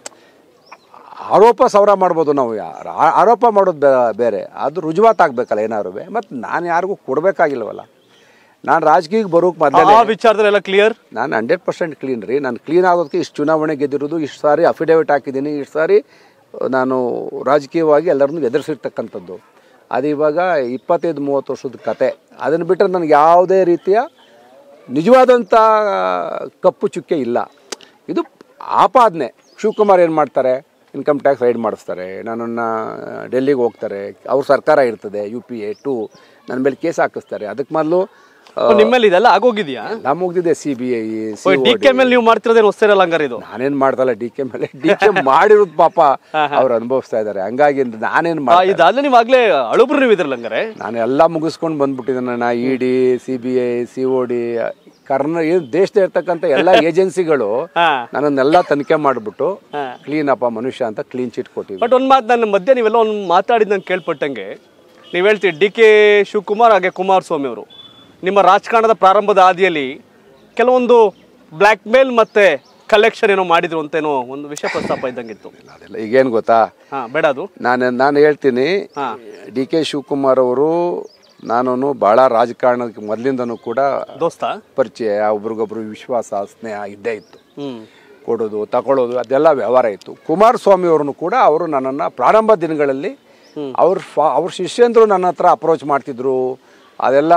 ಆರೋಪ ಸೌರ ಮಾಡ್ಬೋದು ನಾವು ಯಾ- ಆ- ಆರೋಪ ಮಾಡೋದು ಬೇ- ಬೇರೆ ಅದು ರುಜುವಾತ್ ಆಗಬೇಕಲ್ಲ ಏನಾದ್ರು ಮತ್ತು ನಾನು ಯಾರಿಗೂ ಕೊಡಬೇಕಾಗಿಲ್ವಲ್ಲ ನಾನು ರಾಜಕೀಯಕ್ಕೆ ಬರೋಕೆ ಮೊದಲೇ ಆ ವಿಚಾರದಲ್ಲೆಲ್ಲ ಕ್ಲಿಯರ್ ನಾನು ಹಂಡ್ರೆಡ್ ಪರ್ಸೆಂಟ್ ಕ್ಲೀನ್ ರೀ ನಾನು ಕ್ಲೀನ್ ಆಗೋದಕ್ಕೆ ಇಷ್ಟು ಚುನಾವಣೆ ಗೆದ್ದಿರೋದು ಇಷ್ಟು ಸಾರಿ ಅಫಿಡೇವಿಟ್ ಹಾಕಿದ್ದೀನಿ ಇಷ್ಟು ಸಾರಿ ನಾನು ರಾಜಕೀಯವಾಗಿ ಎಲ್ಲರನ್ನೂ ಎದುರಿಸಿರ್ತಕ್ಕಂಥದ್ದು ಅದು ಇವಾಗ ಇಪ್ಪತ್ತೈದು ಮೂವತ್ತು ವರ್ಷದ ಕತೆ ಅದನ್ನು ಬಿಟ್ಟರೆ ನನಗೆ ಯಾವುದೇ ರೀತಿಯ ನಿಜವಾದಂಥ ಕಪ್ಪು ಚುಕ್ಕೆ ಇಲ್ಲ ಇದು ಆಪಾದನೆ ಶಿವಕುಮಾರ್ ಏನು ಮಾಡ್ತಾರೆ ಇನ್ಕಮ್ ಟ್ಯಾಕ್ಸ್ ರೈಡ್ ಮಾಡಿಸ್ತಾರೆ ನನ್ನನ್ನು ಡೆಲ್ಲಿಗೆ ಹೋಗ್ತಾರೆ ಅವ್ರ ಸರ್ಕಾರ ಇರ್ತದೆ ಯು ಪಿ ಎ ಟು ನನ್ನ ಮೇಲೆ ಕೇಸ್ ಹಾಕಿಸ್ತಾರೆ ಅದಕ್ಕೆ ಮೊದಲು ನಿಮ್ಮಲ್ಲಿ ಇದೆಲ್ಲ ಆಗೋಗಿದ್ಯಾ ನಾ ಮುಗ್ದಿದೆ C B I D K ಮೇಲೆ ನೀವು ಮಾಡ್ತಿರೋದೇನು ಹೊಸ್ತಿರಲ್ಲ ಹಂಗಾರೆ ಇದು ನಾನೇನ್ ಮಾಡ್ದಲ್ಲ ಡಿ ಕೆ ಮೇಲೆ ಡಿ ಕೆ ಮಾಡಿರೋದು ಪಾಪ ಅವ್ರು ಅನುಭವಿಸ್ತಾ ಇದ್ದಾರೆ ಹಂಗಾಗಿ ನಾನೇನ್ ಆ, ಮಾಡ ಇದಾದ್ಮೇಲೆ ನೀವು ಆಗ್ಲೇ ಅಳುಬ್ರು ನೀವು ಇದ್ರಲ್ಲ ಹಂಗಾರೆ ನಾನು ಎಲ್ಲ ಮುಗಿಸ್ಕೊಂಡು ಬಂದ್ಬಿಟ್ಟಿದ್ದೇನೆ ನಾ E D C B I C O D ಕರ್ನ ಏನು ದೇಶದ ಇರ್ತಕ್ಕಂಥ ಎಲ್ಲ ಏಜೆನ್ಸಿಗಳು ಹಾ ನನ್ನನ್ನೆಲ್ಲ ತನಿಖೆ ಮಾಡಿಬಿಟ್ಟು ಕ್ಲೀನ್ ಅಪ್ಪ ಮನುಷ್ಯ ಅಂತ ಕ್ಲೀನ್ ಚಿಟ್ ಕೊಟ್ಟಿವಿ ಬಟ್ ಒಂದ್ ಮಾತು ನನ್ನ ಮಧ್ಯೆ ನೀವೆಲ್ಲ ಒಂದು ಮಾತಾಡಿದ್ ನಾನು ಕೇಳ್ಪಟ್ಟಂಗೆ ನೀವು ಹೇಳ್ತೀರಿ ಡಿ ಕೆ ಶಿವಕುಮಾರ್ ಹಾಗೆ ಕುಮಾರಸ್ವಾಮಿ ಅವರು ನಿಮ್ಮ ರಾಜಕಾರಣದ ಪ್ರಾರಂಭದ ಹಾದಿಯಲ್ಲಿ ಕೆಲವೊಂದು ಬ್ಲ್ಯಾಕ್ ಮೇಲ್ ಮತ್ತೆ ಕಲೆಕ್ಷನ್ ಏನೋ ಮಾಡಿದ್ರು ಅಂತೇನೋ ಒಂದು ವಿಷಯ ಪ್ರಸ್ತಾಪ ಇದ್ದಂಗಿತ್ತು ಅದೆಲ್ಲ ಈಗೇನು ಗೊತ್ತಾ ಹಾ ಬೇಡ ಅದು ನಾನು ನಾನು ಹೇಳ್ತೀನಿ ಹಾ. ಡಿ ಕೆ ಶಿವಕುಮಾರ್ ಅವರು ನಾನು ಭಾಳ ರಾಜಕಾರಣಕ್ಕೆ ಮೊದಲಿಂದನೂ ಕೂಡ ದೋಸ್ತ ಪರಿಚಯ ಒಬ್ರಿಗೊಬ್ರು ವಿಶ್ವಾಸ ಸ್ನೇಹ ಇದ್ದೇ ಇತ್ತು ಹ್ಮ್ ಕೊಡೋದು ತಗೊಳ್ಳೋದು ಅದೆಲ್ಲ ವ್ಯವಹಾರ ಇತ್ತು ಕುಮಾರಸ್ವಾಮಿ ಅವ್ರನ್ನು ಕೂಡ ಅವರು ನನ್ನನ್ನು ಪ್ರಾರಂಭ ದಿನಗಳಲ್ಲಿ ಅವ್ರ ಫಾ ಅವ್ರ ಶಿಷ್ಯಂದರು ನನ್ನ ಹತ್ರ ಅಪ್ರೋಚ್ ಮಾಡ್ತಿದ್ರು ಅದೆಲ್ಲ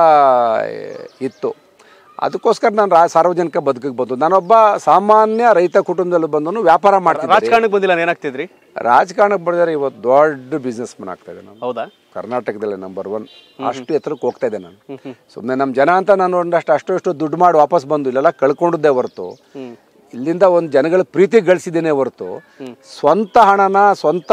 ಇತ್ತು ಅದಕ್ಕೋಸ್ಕರ ನಾನು ರಾ ಸಾರ್ವಜನಿಕ ಬದುಕಿಗೆ ಬಂದು ನಾನೊಬ್ಬ ಸಾಮಾನ್ಯ ರೈತ ಕುಟುಂಬದಲ್ಲಿ ಬಂದನು ವ್ಯಾಪಾರ ಮಾಡ್ತಿದ್ದೆ ರಾಜಕಾರಣಕ್ಕೆ ಬಂದಿಲ್ಲ ನಾನು ಏನಾಗ್ತಿದ್ರಿ ರಾಜಕಾರಣಕ್ಕೆ ಬಂದರೆ ಇವತ್ತು ದೊಡ್ಡ ಬಿಸ್ನೆಸ್ ಮನ್ ಆಗ್ತಾ ಇದೆ ನಾನು ಹೌದಾ ಕರ್ನಾಟಕದಲ್ಲೇ ನಂಬರ್ ಒನ್ ಅಷ್ಟು ಎತ್ತರಕ್ಕೆ ಹೋಗ್ತಾ ಇದೆ ನಾನು ಸುಮ್ಮನೆ ನಮ್ಮ ಜನ ಅಂತ ನಾನು ಒಂದಷ್ಟು ಅಷ್ಟು ಇಷ್ಟು ದುಡ್ಡು ಮಾಡಿ ವಾಪಸ್ ಬಂದು ಇಲ್ಲೆಲ್ಲ ಕಳ್ಕೊಂಡಿದ್ದೆ ಹೊರತು ಇಲ್ಲಿಂದ ಒಂದು ಜನಗಳ ಪ್ರೀತಿ ಗಳಿಸಿದ್ದೇನೆ ಹೊರತು ಸ್ವಂತ ಹಣನ ಸ್ವಂತ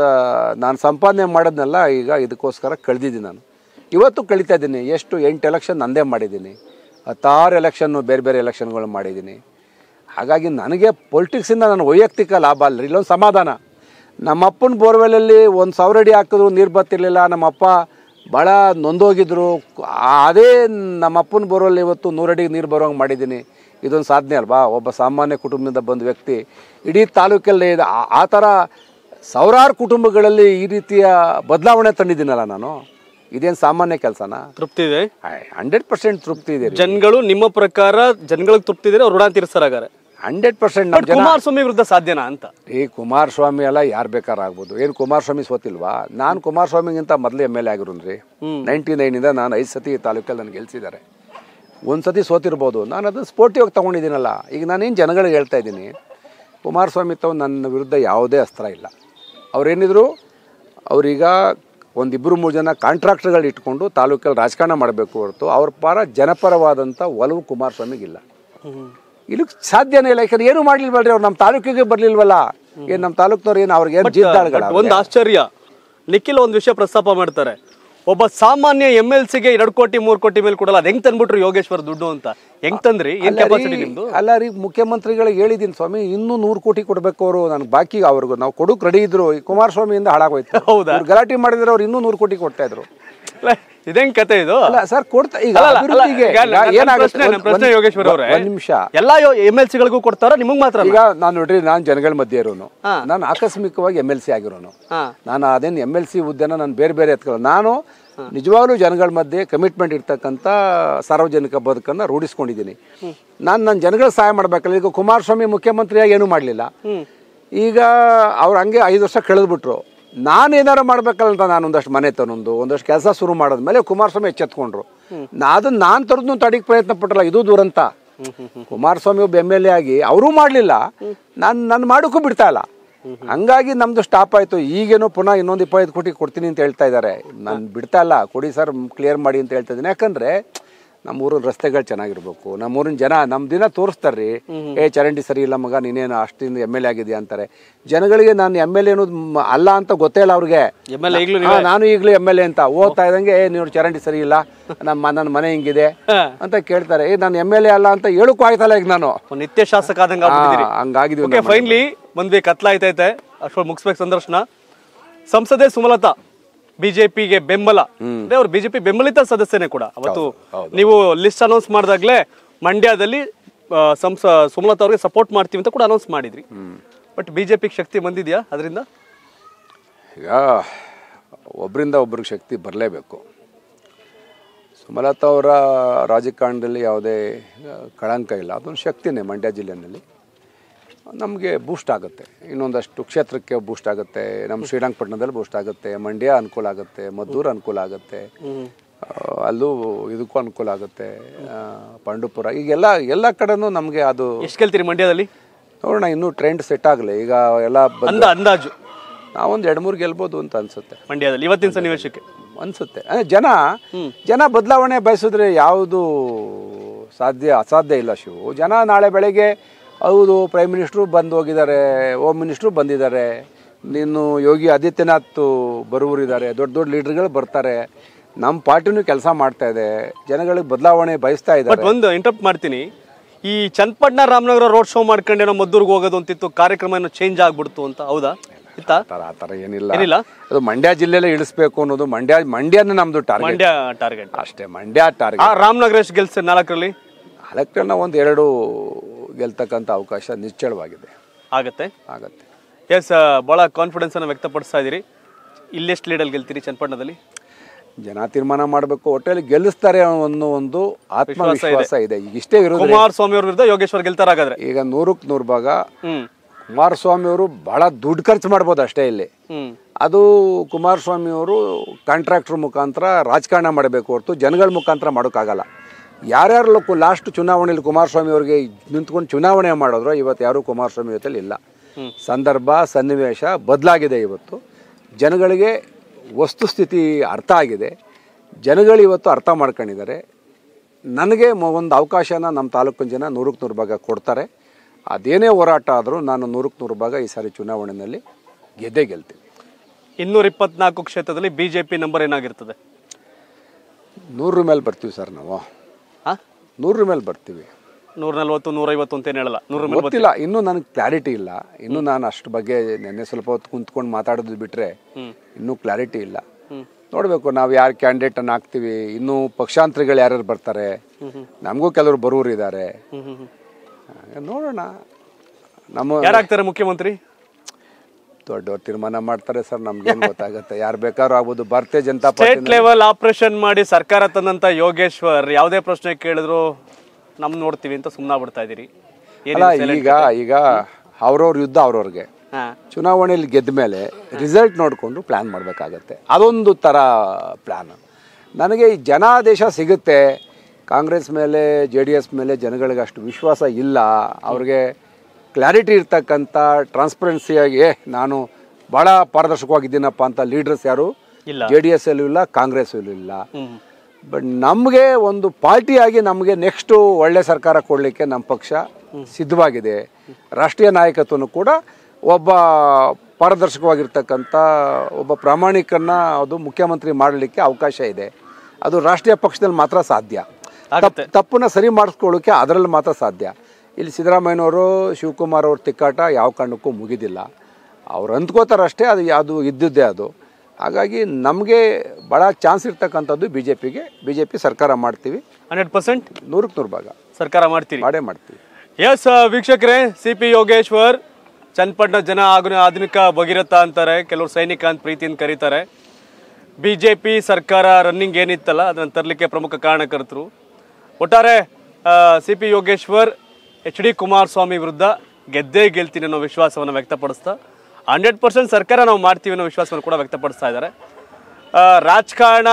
ನಾನು ಸಂಪಾದನೆ ಮಾಡೋದನ್ನೆಲ್ಲ ಈಗ ಇದಕ್ಕೋಸ್ಕರ ಕಳೆದಿದ್ದೀನಿ ನಾನು ಇವತ್ತು ಕಳೀತಾ ಇದ್ದೀನಿ ಎಷ್ಟು ಎಂಟು ಎಲೆಕ್ಷನ್ ನಂದೇ ಮಾಡಿದ್ದೀನಿ ಹತ್ತಾರು ಎಲೆಕ್ಷನ್ನು ಬೇರೆ ಬೇರೆ ಎಲೆಕ್ಷನ್ಗಳು ಮಾಡಿದ್ದೀನಿ ಹಾಗಾಗಿ ನನಗೆ ಪೊಲಿಟಿಕ್ಸಿಂದ ನನ್ನ ವೈಯಕ್ತಿಕ ಲಾಭ ಅಲ್ಲ ಇಲ್ಲೊಂದು ಸಮಾಧಾನ ನಮ್ಮ ಅಪ್ಪನ ಬೋರ್ವೆಲಲ್ಲಿ ಒಂದು ಸಾವಿರ ಅಡಿ ಹಾಕಿದ್ರು ನೀರು ಬರ್ತಿರ್ಲಿಲ್ಲ ನಮ್ಮ ಅಪ್ಪ ಭಾಳ ನೊಂದೋಗಿದ್ರು ಆ- ಅದೇ ನಮ್ಮ ಅಪ್ಪನ ಬೋರ್ವೆಲ್ ಇವತ್ತು ನೂರಡಿಗೆ ನೀರು ಬರೋಂಗೆ ಮಾಡಿದ್ದೀನಿ ಇದೊಂದು ಸಾಧನೆ ಅಲ್ವಾ ಒಬ್ಬ ಸಾಮಾನ್ಯ ಕುಟುಂಬದಿಂದ ಬಂದ ವ್ಯಕ್ತಿ ಇಡೀ ತಾಲೂಕಲ್ಲಿ ಇದು- ಆ- ಆ ಥರ ಸಾವಿರಾರು ಕುಟುಂಬಗಳಲ್ಲಿ ಈ ರೀತಿಯ ಬದಲಾವಣೆ ತಂದಿದ್ದೀನಲ್ಲ ನಾನು ಇದೇನು ಸಾಮಾನ್ಯ ಕೆಲಸನಾ ತೃಪ್ತಿ ಇದೆ ಹಂಡ್ರೆಡ್ ಪರ್ಸೆಂಟ್ ತೃಪ್ತಿ ಇದೆ ಜನಗಳು ನಿಮ್ಮ ಪ್ರಕಾರ ಜನಗಳಿಗೆ ತೃಪ್ತಿ ಇದೆ ಅವ್ರು ಋಣ ತೀರಿಸ್ತಾರಾಗಾರೆ ಹಂಡ್ರೆಡ್ ಪರ್ಸೆಂಟ್ ನಮ್ಮ ಬಟ್ ಜನ ಕುಮಾರಸ್ವಾಮಿ ವಿರುದ್ಧ ಸಾಧ್ಯನಾ ಅಂತ ಈ ಕುಮಾರಸ್ವಾಮಿ ಎಲ್ಲ ಯಾರು ಬೇಕಾದ್ರೂ ಆಗ್ಬೋದು ಏನು ಕುಮಾರಸ್ವಾಮಿ ಸೋತಿಲ್ವಾ ನಾನು ಕುಮಾರಸ್ವಾಮಿಗಿಂತ ಮೊದಲು ಎಮ್ ಎಲ್ ಎ ಆಗಿರೋನು ರೀ ನೈಂಟಿ ನೈನಿಂದ ನಾನು ಐದು ಸತಿ ತಾಲೂಕಲ್ಲಿ ನನಗೆ ಗೆಲ್ಸಿದ್ದಾರೆ ಒಂದು ಸತಿ ಸೋತಿರ್ಬೋದು ನಾನು ಅದನ್ನು ಸ್ಪೋರ್ಟಿವಾಗಿ ತೊಗೊಂಡಿದ್ದೀನಲ್ಲ ಈಗ ನಾನೇನು ಜನಗಳಿಗೆ ಹೇಳ್ತಾ ಇದ್ದೀನಿ ಕುಮಾರಸ್ವಾಮಿ ತಾವು ನನ್ನ ವಿರುದ್ಧ ಯಾವುದೇ ಅಸ್ತ್ರ ಇಲ್ಲ ಅವ್ರೇನಿದ್ರು ಅವ್ರೀಗ ಒಂದಿಬ್ಬರು ಮೂರು ಜನ ಕಾಂಟ್ರಾಕ್ಟರ್ಗಳು ಇಟ್ಕೊಂಡು ತಾಲೂಕಲ್ಲಿ ರಾಜಕಾರಣ ಮಾಡಬೇಕು ಹೊರತು ಅವ್ರ ಪರ ಜನಪರವಾದಂಥ ಒಲವು ಕುಮಾರಸ್ವಾಮಿಗಿಲ್ಲ ಇಲ್ಲಿ ಸಾಧ್ಯನೇ ಇಲ್ಲ ಯಾಕಂದ್ರೆ ಏನು ಮಾಡ್ಲಿಲ್ವಲ್ರಿ ಅವ್ರು ನಮ್ಮ ತಾಲೂಕಿಗೆ ಬರ್ಲಿಲ್ವಲ್ಲ ಏನ್ ನಮ್ಮ ತಾಲೂಕ್ನವ್ರು ಏನು ಅವ್ರಿಗೆ ಏನು ಜಿದ್ದಾಳ್ಗಳ ಬಟ್ ಒಂದು ಆಶ್ಚರ್ಯ ನಿಖಿಲ್ ಒಂದು ವಿಷಯ ಪ್ರಸ್ತಾಪ ಮಾಡ್ತಾರೆ ಒಬ್ಬ ಸಾಮಾನ್ಯ ಎಂ ಎಲ್ ಸಿಗೆ ಎರಡು ಕೋಟಿ ಮೂರು ಕೋಟಿ ಮೇಲೆ ಕೊಡಲ್ಲ ಅದ್ ಹೆಂಗ್ ತಂದ್ಬಿಟ್ರು ಯೋಗೇಶ್ವರ್ ದುಡ್ಡು ಅಂತ ಹೆಂಗ್ ತಂದ್ರಿ ಏನ್ ಕೆಪಾಸಿಟಿ ನಿಮ್ದು ಅಲ್ಲ ರೀ ಮುಖ್ಯಮಂತ್ರಿಗಳಿಗೆ ಹೇಳಿದ್ದೀನಿ ಸ್ವಾಮಿ ಇನ್ನೂ ನೂರು ಕೋಟಿ ಕೊಡ್ಬೇಕು ಅವರು ನನಗೆ ಬಾಕಿ ಅವ್ರಿಗೂ ನಾವು ಕೊಡೋಕೆ ರೆಡಿ ಇದ್ರು ಈ ಕುಮಾರಸ್ವಾಮಿಯಿಂದ ಹಾಳಾಗೋಯ್ತು ಹೌದಾ? ಅವ್ರು ಗಲಾಟೆ ಮಾಡಿದ್ರೆ ಅವ್ರು ಇನ್ನೂ ನೂರು ಕೋಟಿ ಕೊಡ್ತಾ ಇದ್ರು ಅಲ್ಲ, ಇದೇನ್ ಕತೆ ಇದು ಅಲ್ಲ ಸರ್ ಕೊಡ್ತಾ ಈಗ ಅಲ್ಲ, ಅಲ್ಲ, ಅಲ್ಲ, ಅಭಿವೃದ್ಧಿಗೆ ಈಗ ನನ್ನ- ನನ್ನ ಏನಾಗುತ್ತೆ ಪ್ರಶ್ನೆ- ನನ್ನ ಒಂದ್- ಪ್ರಶ್ನೆ ಒಂದ್- ಯೋಗೇಶ್ವರ್ ಅವರೇ ಒಂದ್ ನಿಮಿಷ ಎಲ್ಲಾ ಎಂ ಎಲ್ ಸಿಗಳಿಗೂ ಕೊಡ್ತಾರ ನಿಮಗ್ ಮಾತ್ರ ಅಲ್ಲ? ಈಗ ನಾನು ನೋಡ್ರಿ ನಾನು ಜನಗಳ ಮಧ್ಯೆ ಇರೋನು ಹಾ. ನಾನು ಆಕಸ್ಮಿಕವಾಗಿ ಎಮ್ ಎಲ್ ಸಿ ಆಗಿರೋನು ಹಾ ನಾನು ಅದೇನು ಎಮ್ ಎಲ್ ಸಿ ಹುದ್ದೆನ ನಾನು ಬೇರೆ ಬೇರೆ ಎತ್ಕೊಳ್ಳೋ ನಾನು ನಿಜವಾಗ್ಲೂ ಜನಗಳ ಮಧ್ಯೆ ಕಮಿಟ್ಮೆಂಟ್ ಇರ್ತಕ್ಕಂಥ ಸಾರ್ವಜನಿಕ ಬದುಕನ್ನು ರೂಢಿಸ್ಕೊಂಡಿದ್ದೀನಿ ನಾನು ನನ್ನ ಜನಗಳಿಗೆ ಸಹಾಯ ಮಾಡಬೇಕಲ್ಲ ಈಗ ಕುಮಾರಸ್ವಾಮಿ ಮುಖ್ಯಮಂತ್ರಿಯಾಗಿ ಏನೂ ಮಾಡಲಿಲ್ಲ ಈಗ ಅವ್ರು ಹಂಗೆ ಐದು ವರ್ಷ ಕಳೆದ್ಬಿಟ್ರು ನಾನು ಏನಾರು ಮಾಡ್ಬೇಕಲ್ಲ ಅಂತ ನಾನು ಒಂದಷ್ಟು ಮನೆ ತನ್ನೊಂದು ಒಂದಷ್ಟು ಕೆಲಸ ಶುರು ಮಾಡಿದ್ಮೇಲೆ ಕುಮಾರಸ್ವಾಮಿ ಎಚ್ಚೆತ್ಕೊಂಡ್ರು ನಾ ಅದನ್ನ ನಾನು ತರದ್ದು ತಡಿಗೆ ಪ್ರಯತ್ನ ಪಟ್ಟಲ್ಲ ಇದು ದುರಂತ ಕುಮಾರಸ್ವಾಮಿ ಒಬ್ಬ ಎಮ್ ಎಲ್ ಎ ಆಗಿ ಅವರೂ ಮಾಡಲಿಲ್ಲ ನಾನು ನನ್ನ ಮಾಡೋಕ್ಕೂ ಬಿಡ್ತಾ ಇಲ್ಲ ಹಂಗಾಗಿ ನಮ್ದು ಸ್ಟಾಪ್ ಆಯ್ತು ಈಗೇನೋ ಪುನಃ ಇನ್ನೊಂದು ಇಪ್ಪತ್ತೈದು ಕೋಟಿ ಕೊಡ್ತೀನಿ ಅಂತ ಹೇಳ್ತಾ ಇದ್ದಾರೆ ನಾನು ಬಿಡ್ತಾ ಇಲ್ಲ ಕೊಡಿ ಸರ್ ಕ್ಲಿಯರ್ ಮಾಡಿ ಅಂತ ಹೇಳ್ತಾ ಇದ್ದೀನಿ ಯಾಕಂದ್ರೆ ನಮ್ಮೂರಿನ ರಸ್ತೆಗಳು ಚೆನ್ನಾಗಿರ್ಬೇಕು ನಮ್ಮೂರಿನ ಜನ ನಮ್ಮ ದಿನ ತೋರಿಸ್ತಾರ್ರಿ ಏ ಚರಂಡಿ ಸರಿ ಇಲ್ಲ ಮಗ ನೀನೇನು ಅಷ್ಟಿಂದ ಎಮ್ ಎಲ್ ಎ ಆಗಿದೆಯಾ ಅಂತಾರೆ ಜನಗಳಿಗೆ ನಾನು ಎಮ್ ಎಲ್ ಎ ಅನ್ನೋದು ಮ- ಅಲ್ಲ ಅಂತ ಗೊತ್ತೇ ಇಲ್ಲ ಅವ್ರಿಗೆ ಎಮ್ ಎಲ್ ಎ ಈಗಲೂ ಹಾ, ನಾನು ಈಗಲೂ ಎಮ್ ಎಲ್ ಎ ಅಂತ ಓದ್ತಾ ಇದ್ದಂಗೆ ಏ ನೀವು ಚರಂಡಿ ಸರಿ ಇಲ್ಲ ನಮ್ಮ ನನ್ನ ಮನೆ ಹಿಂಗಿದೆ ಅಂತ ಕೇಳ್ತಾರೆ ಏ ನಾನು ಎಮ್ ಎಲ್ ಎ ಅಲ್ಲ ಅಂತ ಹೇಳಕ್ಕೂ ಆಯ್ತಲ್ಲ ಈಗ ನಾನು ನಿತ್ಯ ಶಾಸಕ ಆದಂಗೆ ಹಾ, ಆಗ್ಬಿಟ್ಟಿದ್ದೀರಿ ಹಂಗಾಗಿದೀವಿ ಓಕೆ ಫೈನ್ಲಿ ಬಂದ್ವಿ ಕತ್ಲಾಯ್ತೈತೆ ಅಷ್ಟೊಂದು ಮುಗಿಸ್ಬೇಕು ಸಂದರ್ಶನ ಸಂಸದೆ ಸುಮಲತಾ ಬಿಜೆಪಿಗೆ ಬೆಂಬಲ ಅಂದ್ರೆ ಅವ್ರು ಬಿಜೆಪಿ ಬೆಂಬಲಿತ ಸದಸ್ಯನೇ ಕೂಡ ಅವತ್ತು ನೀವು ಲಿಸ್ಟ್ ಅನೌನ್ಸ್ ಮಾಡಿದಾಗ್ಲೇ ಮಂಡ್ಯದಲ್ಲಿ ಆ, ಸಂಸ ಸುಮಲತಾ ಅವ್ರಿಗೆ ಸಪೋರ್ಟ್ ಮಾಡ್ತೀವಿ ಅಂತ ಕೂಡ ಅನೌನ್ಸ್ ಮಾಡಿದ್ರಿ ಬಟ್ ಬಿಜೆಪಿಗೆ ಶಕ್ತಿ ಬಂದಿದ್ಯಾ ಅದರಿಂದ ಈಗ ಒಬ್ಬರಿಂದ ಒಬ್ರಿಗೆ ಶಕ್ತಿ ಬರಲೇಬೇಕು ಸುಮಲತಾ ಅವರ ರಾಜಕಾರಣದಲ್ಲಿ ಯಾವುದೇ ಆ, ಕಳಂಕ ಇಲ್ಲ ಅದೊಂದು ಶಕ್ತಿನೇ ಮಂಡ್ಯ ಜಿಲ್ಲೆಯಲ್ಲಿ ನಮಗೆ ಬೂಸ್ಟ್ ಆಗುತ್ತೆ ಇನ್ನೊಂದಷ್ಟು ಕ್ಷೇತ್ರಕ್ಕೆ ಬೂಸ್ಟ್ ಆಗುತ್ತೆ ನಮ್ಮ ಶ್ರೀರಂಗಪಟ್ಟಣದಲ್ಲಿ ಬೂಸ್ಟ್ ಆಗುತ್ತೆ ಮಂಡ್ಯ ಅನುಕೂಲ ಆಗುತ್ತೆ ಮದ್ದೂರು ಅನುಕೂಲ ಆಗುತ್ತೆ ಆ, ಅಲ್ಲೂ ಇದಕ್ಕೂ ಅನುಕೂಲ ಆಗುತ್ತೆ ಆ, ಪಾಂಡುಪುರ ಈಗೆಲ್ಲ ಎಲ್ಲ ಕಡೆನೂ ನಮಗೆ ಅದು ಎಷ್ಟು ಗೆಲ್ತೀರಿ ಮಂಡ್ಯದಲ್ಲಿ ನೋಡೋಣ ಇನ್ನೂ ಟ್ರೆಂಡ್ ಸೆಟ್ ಆಗಲಿ ಈಗ ಎಲ್ಲ ಬಂದು ಅಂದ ಅಂದಾಜು ನಾವೊಂದು ಎರಡು ಮೂರು ಗೆಲ್ಬೋದು ಅಂತ ಅನ್ಸುತ್ತೆ ಮಂಡ್ಯದಲ್ಲಿ ಇವತ್ತಿನ ಸನ್ನಿವೇಶಕ್ಕೆ ಅನ್ಸುತ್ತೆ ಅಂದ್ರೆ ಜನ ಜನ ಬದಲಾವಣೆ ಬಯಸಿದ್ರೆ ಯಾವುದು ಸಾಧ್ಯ ಅಸಾಧ್ಯ ಇಲ್ಲ ಶಿವು ಜನ ನಾಳೆ ಬೆಳಗ್ಗೆ ಹೌದು ಪ್ರೈಮ್ ಮಿನಿಸ್ಟ್ರು ಬಂದು ಹೋಗಿದ್ದಾರೆ ಹೋಮ್ ಮಿನಿಸ್ಟ್ರು ಬಂದಿದ್ದಾರೆ ನೀನು ಯೋಗಿ ಆದಿತ್ಯನಾಥ್ ಬರುವರಿದ್ದಾರೆ ದೊಡ್ಡ ದೊಡ್ಡ ಲೀಡರ್ಗಳು ಬರ್ತಾರೆ ನಮ್ಮ ಪಾರ್ಟಿನೂ ಕೆಲಸ ಮಾಡ್ತಾ ಇದೆ ಜನಗಳಿಗೆ ಬದಲಾವಣೆ ಬಯಸ್ತಾ ಬಟ್ ಇದ್ದಾರೆ ಒಂದು ಇಂಟರಪ್ಟ್ ಮಾಡ್ತೀನಿ ಈ ಚನ್ನಪಟ್ಟಣ ರಾಮನಗರ ರೋಡ್ ಶೋ ಮಾಡ್ಕೊಂಡೇನೋ ಮದ್ದೂರ್ಗೆ ಹೋಗೋದು ಅಂತಿತ್ತು ಕಾರ್ಯಕ್ರಮ ಏನೋ ಚೇಂಜ್ ಆಗ್ಬಿಡ್ತು ಅಂತ ಹೌದಾ ಇತ್ತಾ ಆ ಥರ ಆ ಥರ ಏನಿಲ್ಲ ಏನಿಲ್ಲ ಅದು ಮಂಡ್ಯ ಜಿಲ್ಲೆಯಲ್ಲೇ ಇಳಿಸ್ಬೇಕು ಅನ್ನೋದು ಮಂಡ್ಯ ಮಂಡ್ಯನೇ ನಮ್ದು ಟಾರ್ಗೆಟ್ ಮಂಡ್ಯ ಟಾರ್ಗೆಟ್ ಅಷ್ಟೇ ಮಂಡ್ಯ ಟಾರ್ಗೆಟ್ ಆ ರಾಮನಗರ ಎಷ್ಟು ಗೆಲ್ಸ ನಾಲ್ಕರಲ್ಲಿ ಎಲೆಕ್ಟ್ರನ್ನ ಒಂದು ಎರಡು ಗೆಲ್ತಕ್ಕಂಥ ಅವಕಾಶ ನಿಶ್ಚಳವಾಗಿದೆ ಆಗತ್ತೆ ಆಗತ್ತೆ ಎಸ್ ಭಾಳ ಕಾನ್ಫಿಡೆನ್ಸ್ ಅನ್ನು ವ್ಯಕ್ತಪಡಿಸ್ತಾ ಇದ್ದೀರಿ ಇಲ್ಲೆಷ್ಟು ಲೀಡಲ್ಲಿ ಗೆಲ್ತೀರಿ ಚನ್ನಪಟ್ಟಣದಲ್ಲಿ ಜನ ತೀರ್ಮಾನ ಮಾಡಬೇಕು ಒಟ್ಟಲ್ಲಿ ಗೆಲ್ಲಿಸ್ತಾರೆ ಅನ್ನೋ ಒಂದು ಆತ್ಮವಿಶ್ವಾಸ ಇದೆ ಈಗ ಇಷ್ಟೇ ಇರೋದು ಕುಮಾರಸ್ವಾಮಿ ಅವ್ರ ವಿರುದ್ಧ ಯೋಗೇಶ್ವರ್ ಗೆಲ್ತಾರ ಹಾಗಾದ್ರೆ ಈಗ ನೂರಕ್ಕೆ ನೂರು ಭಾಗ ಹ್ಮ್ ಕುಮಾರಸ್ವಾಮಿ ಅವರು ಬಹಳ ದುಡ್ಡು ಖರ್ಚು ಮಾಡ್ಬೋದು ಅಷ್ಟೇ ಇಲ್ಲಿ ಹ್ಮ್ ಅದು ಕುಮಾರಸ್ವಾಮಿ ಅವರು ಕಾಂಟ್ರಾಕ್ಟ್ರ್ ಮುಖಾಂತರ ರಾಜಕಾರಣ ಮಾಡಬೇಕು ಹೊರತು ಜನಗಳ ಮುಖಾಂತರ ಮಾಡೋಕ್ಕಾಗಲ್ಲ ಯಾರ್ಯಾರು ಲಾಸ್ಟ್ ಚುನಾವಣೆಯಲ್ಲಿ ಕುಮಾರಸ್ವಾಮಿ ಅವರಿಗೆ ನಿಂತ್ಕೊಂಡು ಚುನಾವಣೆ ಮಾಡಿದ್ರು ಇವತ್ತು ಯಾರೂ ಕುಮಾರಸ್ವಾಮಿ ಜೊತೆಲಿ ಇಲ್ಲ ಸಂದರ್ಭ ಸನ್ನಿವೇಶ ಬದಲಾಗಿದೆ ಇವತ್ತು ಜನಗಳಿಗೆ ವಸ್ತುಸ್ಥಿತಿ ಅರ್ಥ ಆಗಿದೆ ಜನಗಳು ಇವತ್ತು ಅರ್ಥ ಮಾಡ್ಕೊಂಡಿದ್ದಾರೆ ನನಗೆ ಮ- ಒಂದು ಅವಕಾಶನ ನಮ್ಮ ತಾಲೂಕಿನ ಜನ ನೂರಕ್ಕೆ ನೂರು ಭಾಗ ಕೊಡ್ತಾರೆ ಅದೇನೇ ಹೋರಾಟ ಆದರೂ ನಾನು ನೂರಕ್ಕೆ ನೂರು ಭಾಗ ಈ ಸಾರಿ ಚುನಾವಣೆಯಲ್ಲಿ ಗೆದ್ದೇ ಗೆಲ್ತೀನಿ ಇನ್ನೂರ ಇಪ್ಪತ್ನಾಲ್ಕು ಕ್ಷೇತ್ರದಲ್ಲಿ ಬಿಜೆಪಿ ನಂಬರ್ ಏನಾಗಿರ್ತದೆ ನೂರರ ಮೇಲೆ ಬರ್ತೀವಿ ಸರ್ ನಾವು ಹಾ ನೂರರ ಮೇಲೆ ಬರ್ತೀವಿ ನೂರ ನಲ್ವತ್ತು ನೂರೈವತ್ತು ಅಂತೇನು ಹೇಳಲ್ಲ ನೂರ ಮೇಲೆ ಗೊತ್ತಿಲ್ಲ ಇನ್ನೂ ನನಗೆ ಕ್ಲಾರಿಟಿ ಇಲ್ಲ ಇನ್ನೂ ನಾನು ಅಷ್ಟು ಬಗ್ಗೆ ನೆನ್ನೆ ಸ್ವಲ್ಪ ಹೊತ್ತು ಕುಂತ್ಕೊಂಡು ಮಾತಾಡೋದು ಬಿಟ್ಟರೆ ಇನ್ನೂ ಕ್ಲಾರಿಟಿ ಇಲ್ಲ ನೋಡಬೇಕು ನಾವು ಯಾರು ಕ್ಯಾಂಡಿಡೇಟನ್ನು ಹಾಕ್ತೀವಿ ಇನ್ನೂ ಪಕ್ಷಾಂತರಿಗಳು ಯಾರ್ಯಾರು ಬರ್ತಾರೆ ನಮಗೂ ಕೆಲವರು ಬರೋರು ಇದ್ದಾರೆ ಹ್ಮ್ ಹ್ಮ್ ಹ್ಮ್ ನೋಡೋಣ ನಮ್ಮ ಯಾರಾಗ್ತಾರೆ ಮುಖ್ಯಮಂತ್ರಿ ದೊಡ್ಡವ್ರು ತೀರ್ಮಾನ ಮಾಡ್ತಾರೆ ಸರ್ ನಮ್ಗೇನು ಗೊತ್ತಾಗುತ್ತೆ ಯಾರು ಬೇಕಾದ್ರೂ ಆಗ್ಬೋದು Bharatiya Janata Party state level operation ಮಾಡಿ ಸರ್ಕಾರ ತಂದಂತ ಯೋಗೇಶ್ವರ್ ಯಾವುದೇ ಪ್ರಶ್ನೆ ಕೇಳಿದ್ರು ನಮ್ ನೋಡ್ತೀವಿ ಅಂತ ಸುಮ್ಮನೆ ಬಿಡ್ತಾ ಇದೀರಿ ಅಲ್ಲ ಈಗ ಈಗ ಅವ್ರವ್ರ ಯುದ್ಧ ಅವ್ರವ್ರಿಗೆ ಹಾ ಚುನಾವಣೆಯಲ್ಲಿ ಗೆದ್ದ ಮೇಲೆ ರಿಸಲ್ಟ್ ನೋಡಿಕೊಂಡು ಪ್ಲ್ಯಾನ್ ಮಾಡಬೇಕಾಗತ್ತೆ ಅದೊಂದು ಥರ ಪ್ಲ್ಯಾನ್ ನನಗೆ ಈ ಜನಾದೇಶ ಸಿಗುತ್ತೆ ಕಾಂಗ್ರೆಸ್ ಮೇಲೆ ಜೆ ಡಿ ಎಸ್ ಮೇಲೆ ಜನಗಳಿಗೆ ಅಷ್ಟು ವಿಶ್ವಾಸ ಇಲ್ಲ ಅವ್ರಿಗೆ ಕ್ಲಾರಿಟಿ ಇರ್ತಕ್ಕಂಥ ಟ್ರಾನ್ಸ್ಪರೆನ್ಸಿಯಾಗಿ ಏ ನಾನು ಭಾಳ ಪಾರದರ್ಶಕವಾಗಿದ್ದೀನಪ್ಪ ಅಂತ ಲೀಡರ್ಸ್ ಯಾರು ಇಲ್ಲ. ಜೆ ಡಿ ಎಸ್ ಅಲ್ಲೂ ಇಲ್ಲ ಕಾಂಗ್ರೆಸ್ಸಲ್ಲೂ ಇಲ್ಲ ಹ್ಮ್ ಬಟ್ ನಮಗೆ ಒಂದು ಪಾರ್ಟಿಯಾಗಿ ನಮಗೆ ನೆಕ್ಸ್ಟು ಒಳ್ಳೆ ಸರ್ಕಾರ ಕೊಡಲಿಕ್ಕೆ ನಮ್ಮ ಪಕ್ಷ ಸಿದ್ಧವಾಗಿದೆ ರಾಷ್ಟ್ರೀಯ ನಾಯಕತ್ವನು ಕೂಡ ಒಬ್ಬ ಪಾರದರ್ಶಕವಾಗಿರ್ತಕ್ಕಂಥ ಒಬ್ಬ ಪ್ರಾಮಾಣಿಕನ್ನ ಅದು ಮುಖ್ಯಮಂತ್ರಿ ಮಾಡಲಿಕ್ಕೆ ಅವಕಾಶ ಇದೆ ಅದು ರಾಷ್ಟ್ರೀಯ ಪಕ್ಷದಲ್ಲಿ ಮಾತ್ರ ಸಾಧ್ಯ ಆಗತ್ತೆ. ತಪ್ಪನ್ನ ಸರಿ ಮಾಡಿಸ್ಕೊಳ್ಳೋಕೆ ಅದರಲ್ಲಿ ಮಾತ್ರ ಸಾಧ್ಯ ಇಲ್ಲಿ ಸಿದ್ದರಾಮಯ್ಯನವರು ಶಿವಕುಮಾರ್ ಅವ್ರ ತಿಕ್ಕಾಟ ಯಾವ ಕಾರಣಕ್ಕೂ ಮುಗಿದಿಲ್ಲ ಅವ್ರು ಅಂದ್ಕೋತಾರಷ್ಟೇ ಅದು ಅದು ಇದ್ದಿದ್ದೇ ಅದು ಹಾಗಾಗಿ ನಮಗೆ ಭಾಳ ಚಾನ್ಸ್ ಇರ್ತಕ್ಕಂಥದ್ದು ಬಿ ಜೆ ಪಿಗೆ ಬಿ ಜೆ ಪಿ ಸರ್ಕಾರ ಮಾಡ್ತೀವಿ ಹಂಡ್ರೆಡ್ ಪರ್ಸೆಂಟ್ ನೂರಕ್ಕೆ ನೂರು ಭಾಗ ಸರ್ಕಾರ ಮಾಡ್ತೀರಿ ಮಾಡೇ ಮಾಡ್ತೀವಿ ಎಸ್ ವೀಕ್ಷಕರೇ ಸಿ ಪಿ ಯೋಗೇಶ್ವರ್ ಚನ್ನಪಟ್ಟಣ ಜನ ಆಗುನ ಆಧುನಿಕ ಭಗೀರಥ ಅಂತಾರೆ ಕೆಲವರು ಸೈನಿಕ ಅಂತ ಪ್ರೀತಿಯಿಂದ ಕರೀತಾರೆ ಬಿ ಜೆ ಪಿ ಸರ್ಕಾರ ರನ್ನಿಂಗ್ ಏನಿತ್ತಲ್ಲ ಅದನ್ನು ತರಲಿಕ್ಕೆ ಪ್ರಮುಖ ಕಾರಣಕರ್ತರು ಒಟ್ಟಾರೆ C P Yogeshwar H D Kumaraswamy ವಿರುದ್ಧ ಗೆದ್ದೇ ಗೆಲ್ತೀನಿ ಅನ್ನೋ ವಿಶ್ವಾಸವನ್ನು ವ್ಯಕ್ತಪಡಿಸ್ತಾ ಹಂಡ್ರೆಡ್ ಪರ್ಸೆಂಟ್ ಸರ್ಕಾರ ನಾವು ಮಾಡ್ತೀವಿ ಅನ್ನೋ ವಿಶ್ವಾಸವನ್ನು ಕೂಡ ವ್ಯಕ್ತಪಡಿಸ್ತಾ ಇದ್ದಾರೆ ಆ, ರಾಜಕಾರಣ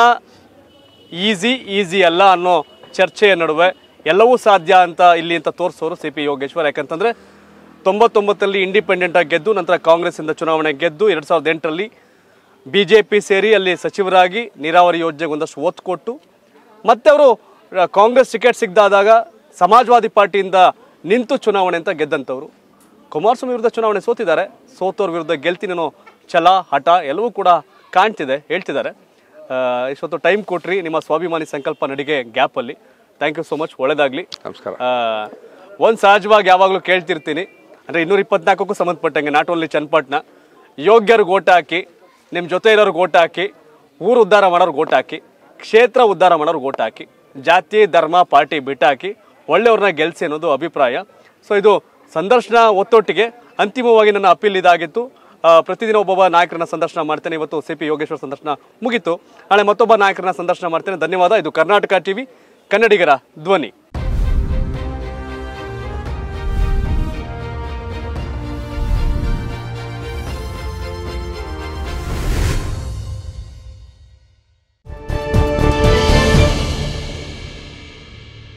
ಈಸಿ ಈಸಿ ಅಲ್ಲ ಅನ್ನೋ ಚರ್ಚೆಯ ನಡುವೆ ಎಲ್ಲವೂ ಸಾಧ್ಯ ಅಂತ ಇಲ್ಲಿ ಅಂತ ತೋರಿಸೋರು ಸಿ ಪಿ ಯೋಗೇಶ್ವರ್ ಯಾಕಂತಂದ್ರೆ ತೊಂಬತ್ತೊಂಬತ್ತರಲ್ಲಿ ಇಂಡಿಪೆಂಡೆಂಟ್ ಆಗಿ ಗೆದ್ದು ನಂತರ ಕಾಂಗ್ರೆಸ್ಸಿಂದ ಚುನಾವಣೆ ಗೆದ್ದು ಎರಡು ಸಾವಿರದ ಎಂಟರಲ್ಲಿ ಬಿ ಜೆ ಪಿ ಸೇರಿ ಅಲ್ಲಿ ಸಚಿವರಾಗಿ ನೀರಾವರಿ ಯೋಜನೆಗೆ ಒಂದಷ್ಟು ಒತ್ತು ಕೊಟ್ಟು ಮತ್ತೆ ಅವರು ರ- ಕಾಂಗ್ರೆಸ್ ಟಿಕೆಟ್ ಸಿಗದಾದಾಗ ಸಮಾಜವಾದಿ ಪಾರ್ಟಿಯಿಂದ ನಿಂತು ಚುನಾವಣೆ ಅಂತ ಗೆದ್ದಂಥವ್ರು ಕುಮಾರಸ್ವಾಮಿ ವಿರುದ್ಧ ಚುನಾವಣೆ ಸೋತಿದ್ದಾರೆ ಸೋತವ್ರ ವಿರುದ್ಧ ಗೆಲ್ತೀನಿ ಅನ್ನೋ ಛಲ ಹಠ ಎಲ್ಲವೂ ಕೂಡ ಕಾಣ್ತಿದೆ ಹೇಳ್ತಿದ್ದಾರೆ ಆ, ಇಷ್ಟೊತ್ತು ಟೈಮ್ ಕೊಟ್ರಿ ನಿಮ್ಮ ಸ್ವಾಭಿಮಾನಿ ಸಂಕಲ್ಪ ನಡಿಗೆ ಗ್ಯಾಪಲ್ಲಿ ಥ್ಯಾಂಕ್ ಯು ಸೋ ಮಚ್ ಒಳ್ಳೇದಾಗಲಿ ನಮಸ್ಕಾರ ಒಂದು ಸಹಜವಾಗಿ ಯಾವಾಗಲೂ ಕೇಳ್ತಿರ್ತೀನಿ ಅಂದರೆ ಇನ್ನೂರ ಇಪ್ಪತ್ನಾಲ್ಕಕ್ಕೂ ಸಂಬಂಧಪಟ್ಟಂಗೆ ನಾಟ್ ಓನ್ಲಿ ಚನ್ನಪಟ್ಟಣ ಯೋಗ್ಯರಿಗೆ ಓಟ್ ಹಾಕಿ ನಿಮ್ಮ ಜೊತೆ ಇರೋರ್ಗೆ ಓಟ್ ಹಾಕಿ ಊರು ಉದ್ಧಾರ ಮಾಡೋರ್ಗೆ ಓಟ್ ಹಾಕಿ ಕ್ಷೇತ್ರ ಉದ್ಧಾರ ಮಾಡೋರ್ಗೆ ಓಟ್ ಹಾಕಿ ಜಾತಿ ಧರ್ಮ ಪಾರ್ಟಿ ಬಿಟ್ಟಾಕಿ ಒಳ್ಳೆಯವ್ರನ್ನ ಗೆಲ್ಸಿ ಅನ್ನೋದು ಅಭಿಪ್ರಾಯ ಸೊ ಇದು ಸಂದರ್ಶನ ಒತ್ತೊಟ್ಟಿಗೆ ಅಂತಿಮವಾಗಿ ನನ್ನ ಅಪೀಲ್ ಇದಾಗಿತ್ತು ಆ, ಪ್ರತಿದಿನ ಒಬ್ಬೊಬ್ಬ ನಾಯಕರನ್ನ ಸಂದರ್ಶನ ಮಾಡ್ತೇನೆ ಇವತ್ತು ಸಿ ಪಿ ಯೋಗೇಶ್ವರ್ ಸಂದರ್ಶನ ಮುಗೀತು ನಾಳೆ ಮತ್ತೊಬ್ಬ ನಾಯಕರನ್ನ ಸಂದರ್ಶನ ಮಾಡ್ತೇನೆ ಧನ್ಯವಾದ ಇದು ಕರ್ನಾಟಕ ಟಿವಿ ಕನ್ನಡಿಗರ ಧ್ವನಿ